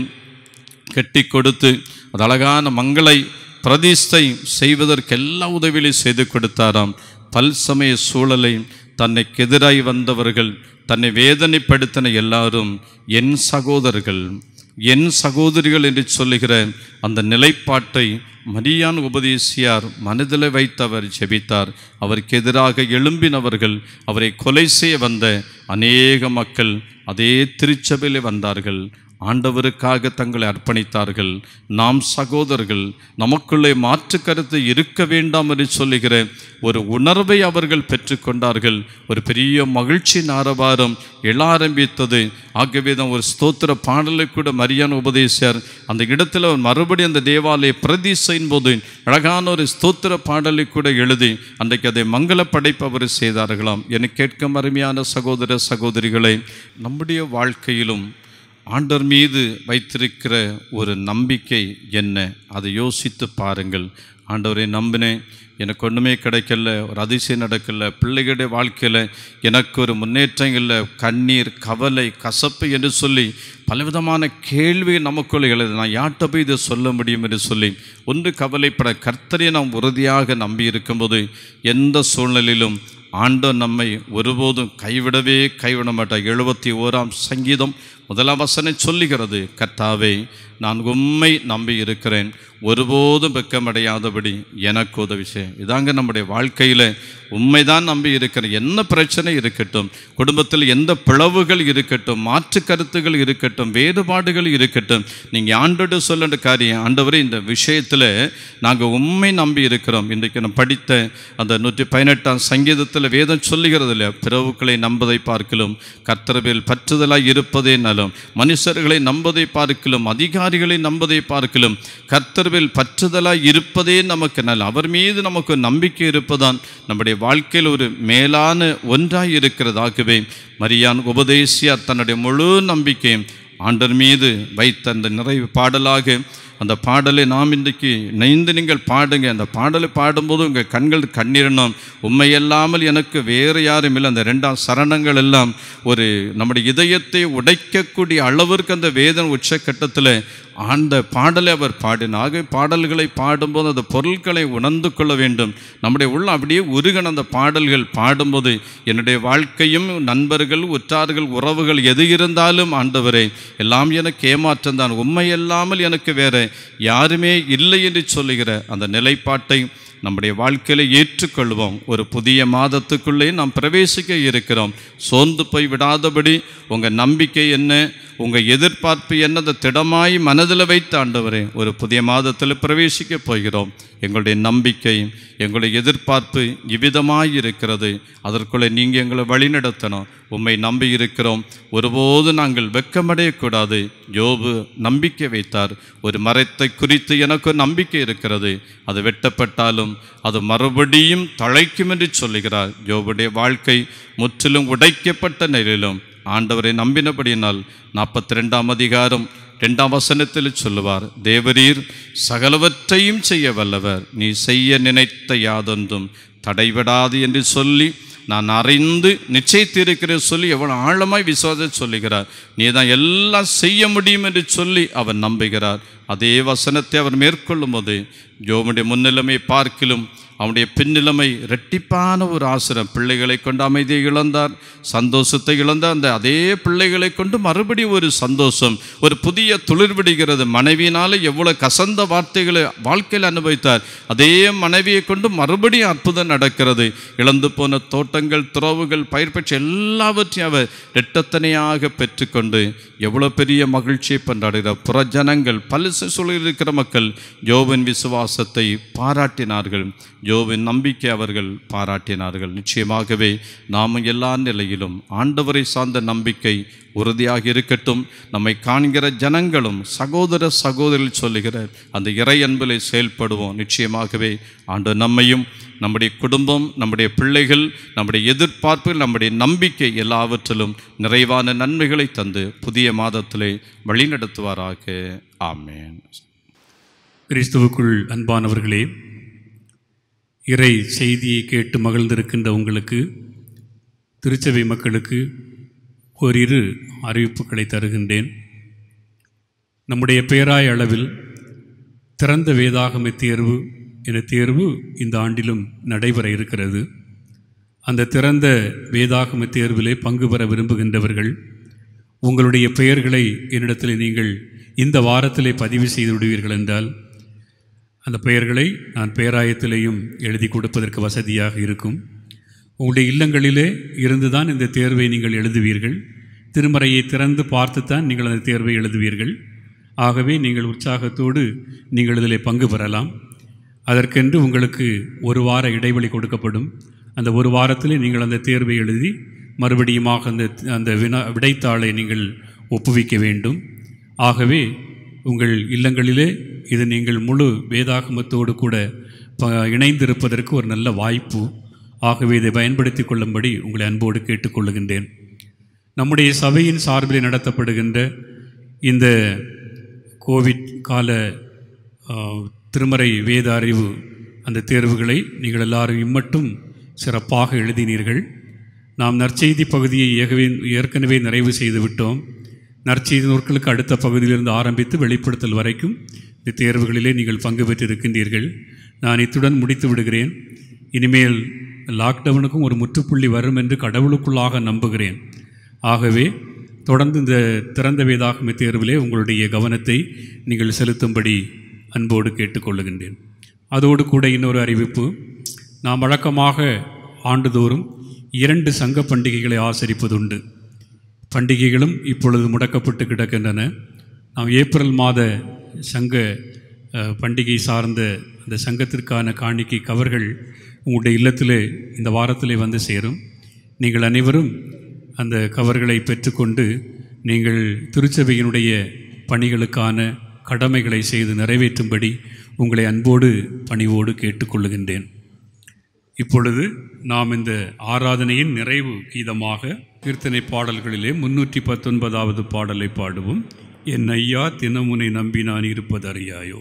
கட்டி கொடுத்து அது அழகான மங்களை பிரதிஷ்டை செய்வதற்கு எல்லா உதவிகளையும் செய்து கொடுத்தாராம் பல்சமய சூழலை தன்னைக்கு எதிராய் வந்தவர்கள் தன்னை வேதனைப்படுத்தின எல்லாரும் என் சகோதரர்கள் என் சகோதரிகள் என்று சொல்லுகிற அந்த நிலைப்பாட்டை மரியான் உபதேசியார் மனதில் வைத்தவர் ஜெபித்தார் அவருக்கு எதிராக எழும்பினவர்கள் அவரை கொலை செய்ய வந்த அநேக மக்கள் அதே திருச்சபையிலே வந்தார்கள் ஆண்டவருக்காக தங்களை அர்ப்பணித்தார்கள் நாம் சகோதரர்கள் நமக்குள்ளே மாற்று கருத்து இருக்க வேண்டாம் என்று சொல்லுகிற ஒரு உணர்வை அவர்கள் பெற்றுக்கொண்டார்கள் ஒரு பெரிய மகிழ்ச்சி நாரவாரம் எழ ஆரம்பித்தது ஆகவே தான் ஒரு ஸ்தோத்திர பாடலை கூட மரியான் உபதேசியார் அந்த இடத்துல அவர் மறுபடியும் அந்த தேவாலய பிரதிஷ்டையின் போது அழகான ஒரு ஸ்தோத்திர பாடலை கூட எழுதி அன்றைக்கு அதை மங்கள படைப்பு அவர் செய்தார்களாம் என கேட்கும் அருமையான சகோதர சகோதரிகளை நம்முடைய வாழ்க்கையிலும் ஆண்டவர் மீது வைத்திருக்கிற ஒரு நம்பிக்கை என்ன அதை யோசித்து பாருங்கள் ஆண்டவரை நம்பினேன் எனக்கு ஒன்றுமே கிடைக்கல ஒரு அதிசயம் நடக்கல பிள்ளைகளுடைய வாழ்க்கையில் எனக்கு ஒரு முன்னேற்றம் இல்லை கண்ணீர் கவலை கசப்பு என்று சொல்லி பலவிதமான கேள்வி நமக்குள்ள எழுது நான் யார்கிட்ட போய் இதை சொல்ல முடியும் என்று சொல்லி ஒன்று கவலைப்பட கர்த்தரை நாம் உறுதியாக நம்பி இருக்கும்போது எந்த சூழ்நிலையிலும் ஆண்டவர் நம்மை ஒருபோதும் கைவிடவே கைவிட மாட்டார் எழுபத்தி ஓராம் சங்கீதம் முதலாம் வசனம் சொல்லுகிறது கர்த்தாவே நான் உம்மை நம்பி இருக்கிறேன் ஒருபோதும் வெக்கமடையாதபடி எனக்கு உதவி செய் இதாங்க நம்முடைய வாழ்க்கையில் உண்மைதான் நம்பி இருக்கிறேன் என்ன பிரச்சனை இருக்கட்டும் குடும்பத்தில் எந்த பிளவுகள் இருக்கட்டும் மாற்று கருத்துகள் இருக்கட்டும் வேறுபாடுகள் இருக்கட்டும் நீங்கள் ஆண்டோடு சொல்லுன்ற காரியம் ஆண்டவரே இந்த விஷயத்தில் நாங்கள் உண்மை நம்பி இருக்கிறோம் இன்றைக்கு நான் படித்த அந்த நூற்றி பதினெட்டாம் சங்கீதத்தில் வேதம் சொல்லுகிறது இல்லையா பிறவுக்களை நம்பதை பார்க்கலும் கர்த்தரவில் பற்றுதலாய் இருப்பதே நலம் மனுஷர்களை நம்பதை பார்க்கலும் அதிகாரிகளை நம்பதை பார்க்கலும் கர்த்தர்வில் பற்றுதலாய் இருப்பதே நமக்கு நல்ல அவர் மீது நமக்கு நம்பிக்கை இருப்பதான் நம்முடைய வாழ்க்கையில் ஒரு மேலான ஒன்றாய் இருக்கிறதாகவே மரியான் உபதேசியார் தன்னுடைய முழு நம்பிக்கையும் ஆண்டர் மீது வைத்த அந்த நிறைவு பாடலாக அந்த பாடலை நாம் இன்றைக்கு நைந்து நீங்கள் பாடுங்க அந்த பாடலை பாடும்போது உங்கள் கண்கள் கண்ணீரணும் உண்மையல்லாமல் எனக்கு வேறு யாரும் இல்லை அந்த ரெண்டாம் சரணங்கள் எல்லாம் ஒரு நம்முடைய இதயத்தை உடைக்கக்கூடிய அளவிற்கு அந்த வேதன உச்சக்கட்டத்தில் அந்த பாடலை அவர் பாடினார் ஆகவே பாடல்களை பாடும்போது அந்த பொருட்களை உணர்ந்து கொள்ள வேண்டும் நம்முடைய உள்ள அப்படியே உருகன் அந்த பாடல்கள் பாடும்போது என்னுடைய வாழ்க்கையும் நண்பர்கள் உற்றார்கள் உறவுகள் எது இருந்தாலும் ஆண்டவரே எல்லாம் எனக்கு ஏமாற்றம் தான் உண்மையல்லாமல் எனக்கு வேற யாருமே இல்லை என்று சொல்லுகிற அந்த நிலைப்பாட்டை நம்முடைய வாழ்க்கையில ஏற்றுக்கொள்வோம் ஒரு புதிய மாதத்துக்குள்ளே நாம் பிரவேசிக்க இருக்கிறோம் சோர்ந்து போய் விடாதபடி உங்கள் நம்பிக்கை என்ன உங்கள் எதிர்பார்ப்பு என்ன அந்த திடமாய் மனதில் வைத்து ஆண்டவரே ஒரு புதிய மாதத்தில் பிரவேசிக்க போகிறோம் எங்களுடைய நம்பிக்கை எங்களுடைய எதிர்பார்ப்பு இவ்விதமாய் இருக்கிறது அதற்குள்ளே நீங்கள் எங்களை வழிநடத்தணும் உம்மை நம்பி இருக்கிறோம் ஒருபோது நாங்கள் வெக்கமடையக்கூடாது யோபு நம்பிக்கை வைத்தார் ஒரு மரத்தை குறித்து எனக்கு ஒரு நம்பிக்கை இருக்கிறது அது வெட்டப்பட்டாலும் அது மறுபடியும் தழைக்கும் என்று சொல்லுகிறார் யோபுடைய வாழ்க்கை முற்றிலும் உடைக்கப்பட்ட நிலையிலும் ஆண்டவரை நம்பினபடியினால் நாற்பத்தி ரெண்டாம் அதிகாரம் ரெண்டாம் வசனத்தில் சொல்லுவார் தேவரீர் சகலவற்றையும் செய்ய வல்லவர் நீ செய்ய நினைத்த யாதொன்றும் தடைபடாது என்று சொல்லி நான் அறிந்து நிச்சயித்திருக்கிறேன் சொல்லி எவ்வளவு ஆழமாய் விசுவாசம் சொல்லுகிறார் நீ தான் எல்லாம் செய்ய முடியும் என்று சொல்லி அவர் நம்புகிறார் அதே வசனத்தை அவர் மேற்கொள்ளும் போது ஜோமுடைய முன்னிலைமை பார்க்கிலும் அவனுடைய பின்னிலைமை இரட்டிப்பான ஒரு ஆசிரம் பிள்ளைகளை கொண்டு அமைதியை இழந்தார் சந்தோஷத்தை இழந்தார் அந்த அதே பிள்ளைகளை கொண்டு மறுபடியும் ஒரு சந்தோஷம் ஒரு புதிய துளிர் விடுகிறது மனைவியினால எவ்வளவு கசந்த வார்த்தைகளை வாழ்க்கையில் அனுபவித்தார் அதே மனைவியை கொண்டு மறுபடியும் அற்புதம் நடக்கிறது இழந்து போன தோட்டங்கள் துறவுகள் பயிர் பெற்ற எல்லாவற்றையும் அவர் இரட்டத்தனையாக பெற்றுக்கொண்டு எவ்வளோ பெரிய மகிழ்ச்சியை கொண்டாடுகிறார் புறஜனங்கள் பலிச சொல்லியிருக்கிற மக்கள் யோவின் விசுவாசத்தை பாராட்டினார்கள் யோவின் நம்பிக்கை அவர்கள் பாராட்டினார்கள் நிச்சயமாகவே நாமும் எல்லா நிலையிலும் ஆண்டவரை சார்ந்த நம்பிக்கை உறுதியாக இருக்கட்டும் நம்மை காண்கிற ஜனங்களும் சகோதர சகோதரில் சொல்லுகிற அந்த இறை அன்பிலே செயல்படுவோம் நிச்சயமாகவே ஆண்டு நம்மையும் நம்முடைய குடும்பம் நம்முடைய பிள்ளைகள் நம்முடைய எதிர்பார்ப்புகள் நம்முடைய நம்பிக்கை எல்லாவற்றிலும் நிறைவான நன்மைகளை தந்து புதிய மாதத்திலே வழிநடத்துவாராக ஆமென் கிறிஸ்துவுக்குள் அன்பானவர்களே இறை செய்தியை கேட்டு மகிழ்ந்திருக்கின்ற உங்களுக்கு திருச்சபை மக்களுக்கு ஓரிரு அறிவிப்புகளை தருகின்றேன் நம்முடைய பேராய அளவில் திறந்த வேதாகம தேர்வு என தேர்வு இந்த ஆண்டிலும் நடைபெற இருக்கிறது அந்த திறந்த வேதாகம தேர்விலே பங்கு பெற விரும்புகின்றவர்கள் உங்களுடைய பெயர்களை என்னிடத்தில் நீங்கள் இந்த வாரத்திலே பதிவு செய்து விடுவீர்கள் என்றால் அந்த பெயர்களை நான் பேராயத்திலேயும் எழுதி கொடுப்பதற்கு வசதியாக இருக்கும் உங்களுடைய இல்லங்களிலே இருந்துதான் இந்த தேர்வை நீங்கள் எழுதுவீர்கள் திருமறையை திறந்து பார்த்துத்தான் நீங்கள் அந்த தேர்வை எழுதுவீர்கள் ஆகவே நீங்கள் உற்சாகத்தோடு நீங்கள் இதில் பங்கு பெறலாம் அதற்கென்று உங்களுக்கு ஒரு வார இடைவெளி கொடுக்கப்படும் அந்த ஒரு வாரத்திலே நீங்கள் அந்த தேர்வை எழுதி மறுபடியுமாக அந்த அந்த வினா விடைத்தாளை நீங்கள் ஒப்புவிக்க வேண்டும் ஆகவே உங்கள் இல்லங்களிலே இது நீங்கள் முழு வேதாகமத்தோடு கூட ப இணைந்திருப்பதற்கு ஒரு நல்ல வாய்ப்பு ஆகவே இதை பயன்படுத்தி கொள்ளும்படி உங்களை அன்போடு கேட்டுக்கொள்ளுகின்றேன் நம்முடைய சபையின் சார்பில் நடத்தப்படுகின்ற இந்த கோவிட் கால ஆ, திருமறை வேத அறிவு அந்த தேர்வுகளை நீங்கள் எல்லாரும் இம்மட்டும் சிறப்பாக எழுதினீர்கள் நாம் நற்செய்தி பகுதியை ஏகவே ஏற்கனவே நிறைவு செய்து விட்டோம் நற்செய்தி நூற்களுக்கு அடுத்த பகுதியிலிருந்து ஆரம்பித்து வெளிப்படுத்தல் வரைக்கும் இந்த தேர்வுகளிலே நீங்கள் பங்கு பெற்றிருக்கின்றீர்கள் நான் இத்துடன் முடித்து விடுகிறேன் இனிமேல் லாக்டவுனுக்கும் ஒரு முற்றுப்புள்ளி வரும் என்று கடவுளுக்குள்ளாக நம்புகிறேன் ஆகவே தொடர்ந்து இந்த திறந்த வேதாகம தேர்விலே உங்களுடைய கவனத்தை நீங்கள் செலுத்தும்படி அன்போடு கேட்டுக்கொள்ளுகின்றேன் அதோடு கூட இன்னொரு அறிவிப்பு நாம் வழக்கமாக ஆண்டுதோறும் இரண்டு சங்க பண்டிகைகளை ஆசரிப்பதுண்டு பண்டிகைகளும் இப்பொழுது முடக்கப்பட்டு கிடக்கின்றன நாம் ஏப்ரல் மாத சங்க அஹ், பண்டிகை சார்ந்த அந்த சங்கத்திற்கான காணிக்கை கவர்கள் உங்களுடைய இல்லத்திலே இந்த வாரத்திலே வந்து சேரும் நீங்கள் அனைவரும் அந்த கவர்களை பெற்றுக்கொண்டு நீங்கள் திருச்சபையினுடைய பணிகளுக்கான கடமைகளை செய்து நிறைவேற்றும்படி உங்களை அன்போடு பணிவோடு கேட்டுக்கொள்ளுகின்றேன் இப்பொழுது நாம் இந்த ஆராதனையின் நிறைவு கீதமாக கீர்த்தனை பாடல்களிலே முன்னூற்றி பத்தொன்பதாவது பாடலை பாடுவோம் என் ஐயா தினமுனை நம்பி நான் இருப்பதறியாயோ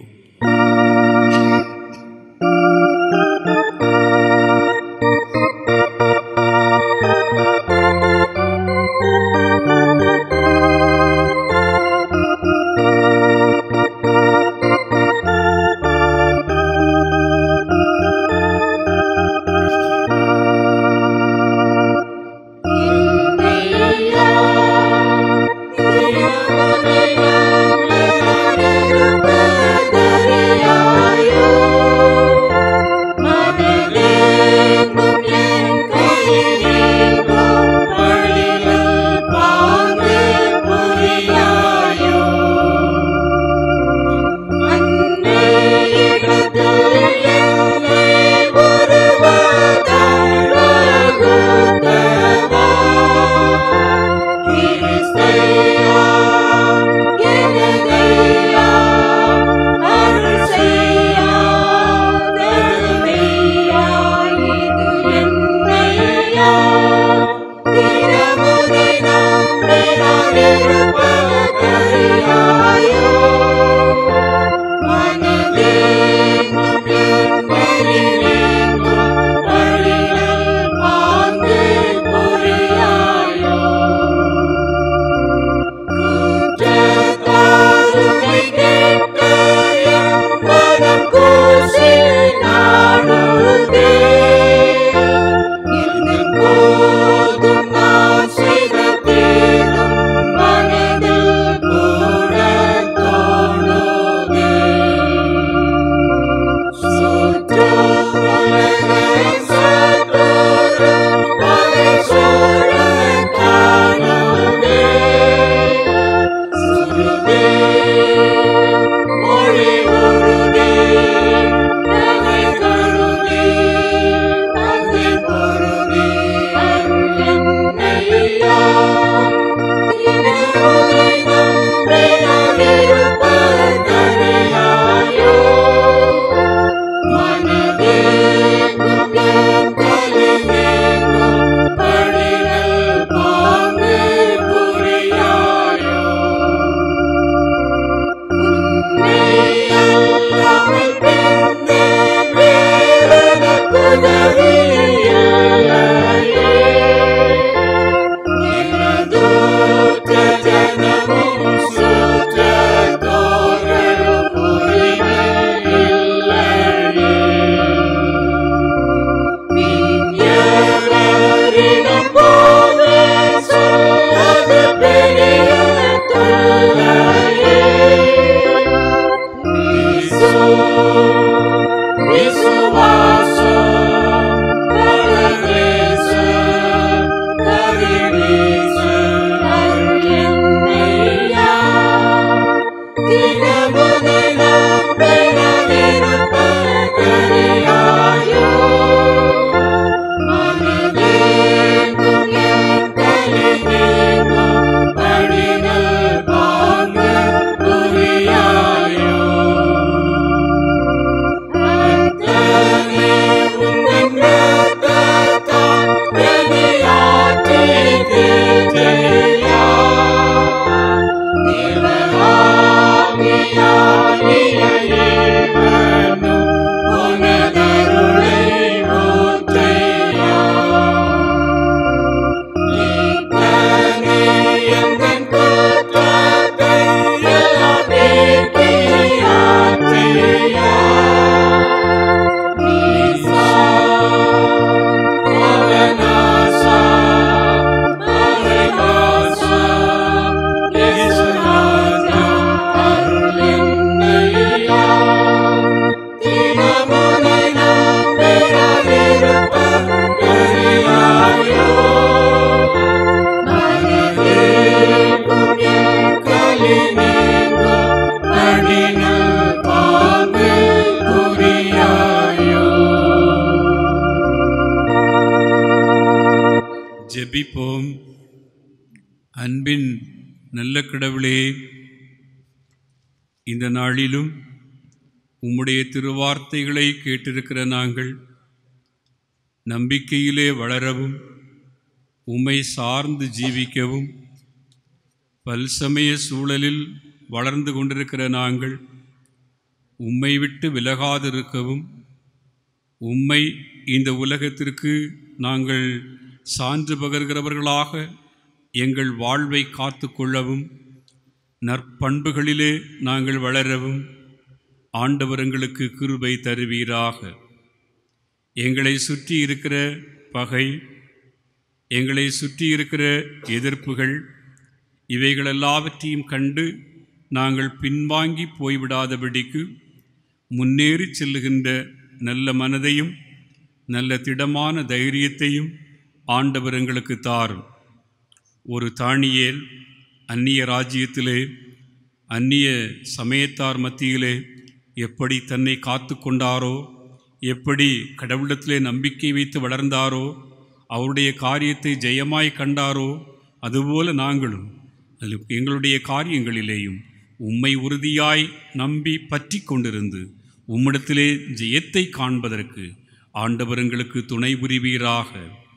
ஜெபிப்போம் அன்பின் நல்ல கடவுளே இந்த நாளிலும் உம்முடைய திருவார்த்தைகளை கேட்டிருக்கிற நாங்கள் நம்பிக்கையிலே வளரவும் உம்மை சார்ந்து ஜீவிக்கவும் பல்சமய சூழலில் வளர்ந்து கொண்டிருக்கிற நாங்கள் உம்மை விட்டு விலகாதிருக்கவும் உம்மை இந்த உலகத்திற்கு நாங்கள் சான்று பகர்கிறவர்களாக எங்கள் வாழ்வை காத்து கொள்ளவும் நற்பண்புகளிலே நாங்கள் வளரவும் ஆண்டவர் எங்களுக்கு கிருபை தருவீராக எங்களை சுற்றி இருக்கிற பகை எங்களை சுற்றி இருக்கிற எதிர்ப்புகள் இவைகள் எல்லாவற்றையும் கண்டு நாங்கள் பின்வாங்கி போய்விடாதபடிக்கு முன்னேறி செல்லுகின்ற நல்ல மனதையும் நல்ல திடமான தைரியத்தையும் ஆண்டவர் எங்களுக்கு தாரும் ஒரு தானியேல் அந்நிய ராஜ்யத்திலே அந்நிய சமயத்தார் மத்தியிலே எப்படி தன்னை காத்து கொண்டாரோ எப்படி கடவுளத்திலே நம்பிக்கை வைத்து வளர்ந்தாரோ அவருடைய காரியத்தை ஜெயமாய் கண்டாரோ அதுபோல நாங்களும் அதில் எங்களுடைய காரியங்களிலேயும் உம்மை உறுதியாய் நம்பி பற்றி கொண்டிருந்து உம்மிடத்திலே ஜெயத்தை காண்பதற்கு ஆண்டவர் எங்களுக்கு துணை புரிவீராக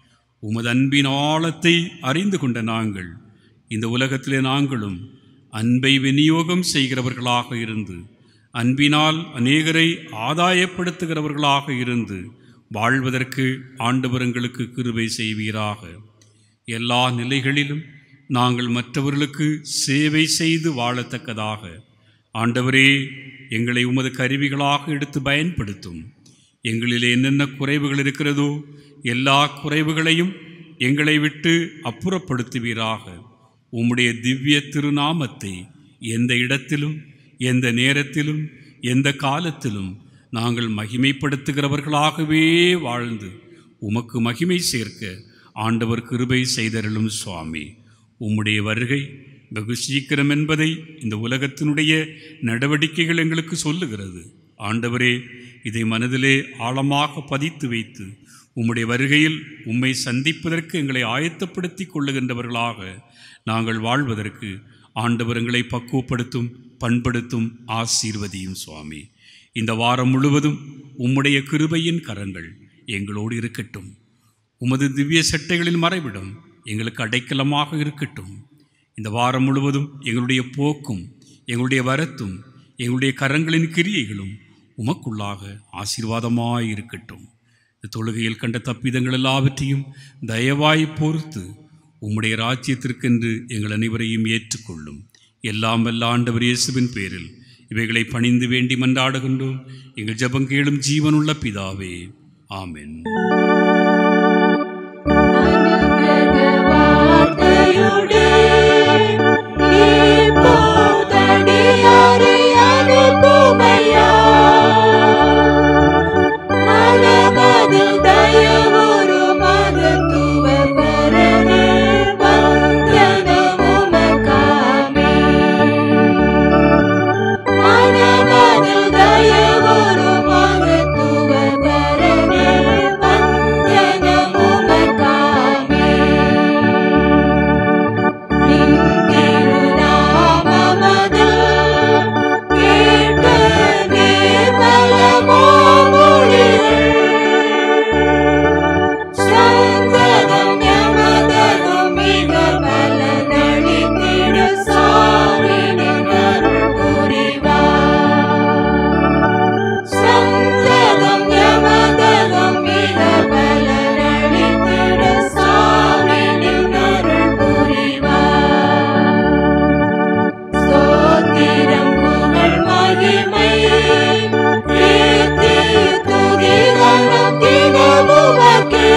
உமது அன்பின் ஆழத்தை அறிந்து கொண்ட நாங்கள் இந்த உலகத்திலே நாங்களும் அன்பை விநியோகம் செய்கிறவர்களாக இருந்து அன்பினால் அநேகரை ஆதாயப்படுத்துகிறவர்களாக இருந்து வாழ்வதற்கு ஆண்டவர் எங்களுக்கு கிருபை செய்வீராக எல்லா நிலைகளிலும் நாங்கள் மற்றவர்களுக்கு சேவை செய்து வாழத்தக்கதாக ஆண்டவரே எங்களை உமது கருவிகளாக எடுத்து பயன்படுத்தும் எங்களில் என்னென்ன குறைவுகள் இருக்கிறதோ எல்லா குறைவுகளையும் எங்களை விட்டு அப்புறப்படுத்துவீராக உம்முடைய திவ்ய திருநாமத்தை எந்த இடத்திலும் எந்த நேரத்திலும் எந்த காலத்திலும் நாங்கள் மகிமைப்படுத்துகிறவர்களாகவே வாழ்ந்து உமக்கு மகிமை சேர்க்க ஆண்டவர் கிருபை செய்தருளும் சுவாமி உம்முடைய வருகை வெகு சீக்கிரம் என்பதை இந்த உலகத்தினுடைய நடவடிக்கைகள் எங்களுக்கு சொல்லுகிறது ஆண்டவரே இதை மனதிலே ஆழமாக பதித்து வைத்து உம்முடைய வருகையில் உம்மை சந்திப்பதற்கு எங்களை ஆயத்தப்படுத்தி கொள்ளுகின்றவர்களாக நாங்கள் வாழ்வதற்கு ஆண்டவர் எங்களை பக்குவப்படுத்தும் பண்படுத்தும் ஆசீர்வதியும் சுவாமி இந்த வாரம் முழுவதும் உம்முடைய கிருபையின் கரங்கள் எங்களோடு இருக்கட்டும் உமது திவ்ய சட்டைகளின் மறைவிடம் எங்களுக்கு அடைக்கலமாக இருக்கட்டும் இந்த வாரம் முழுவதும் எங்களுடைய போக்கும் எங்களுடைய வரத்தும் எங்களுடைய கரங்களின் கிரியைகளும் உமக்குள்ளாக ஆசீர்வாதமாய் இருக்கட்டும் இந்த தொழுகையில் கண்ட தப்பிதங்கள் எல்லாவற்றையும் தயவாய் பொறுத்து உம்முடைய ராஜ்யத்திற்கென்று எங்கள் அனைவரையும் ஏற்றுக்கொள்ளும் எல்லாம் வல்ல ஆண்டவர் இயேசுவின் பேரில் இவைகளை பணிந்து வேண்டி மன்றாடுகின்றோம் எங்கள் ஜெபம் கேளும் ஜீவனுள்ள பிதாவே ஆமென் வார்த்தையுடே இப்போதடியாரை அனுப்புமையா மனமதில் தயவுறு மகத்துவ பரனே வந்தனமுமக்காமே மனமதில் தயவுறு மகத்துவ பரனே வந்தனமுமக்காமே சந்ததம் யமதகம் மிக பலனளித்திட சாமி நின்னருள் புரிவார். ஸ்தோத்திரம் புகழ் மகிமை கீர்த்தி துதிகளும் தினமுமக்கே.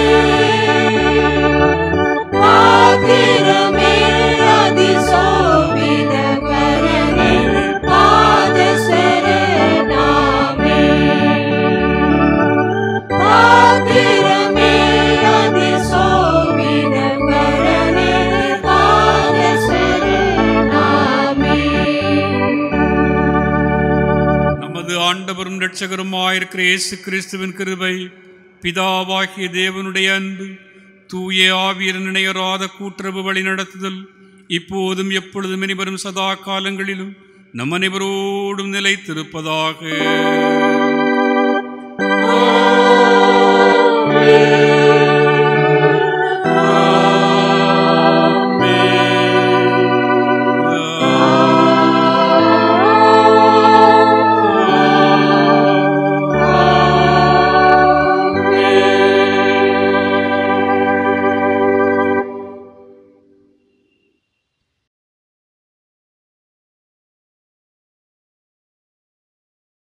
பாத்திரமே அதிசோபித வரனே பாத சரணாமே பாத்திரமே அதிசோபித வரனே பாத சரணாமே நமது ஆண்டவரும் இரட்சகருமாயிருக்கிற இயேசு கிறிஸ்துவின் கிருபை பிதாவாகிய தேவனுடைய அன்பு தூய ஆவியர் நினையராத கூட்டுறவு வழி நடத்துதல் இப்போதும் எப்பொழுதும் இனிவரும் சதா காலங்களிலும் நம் அனைவரோடும் நிலைத்திருப்பதாக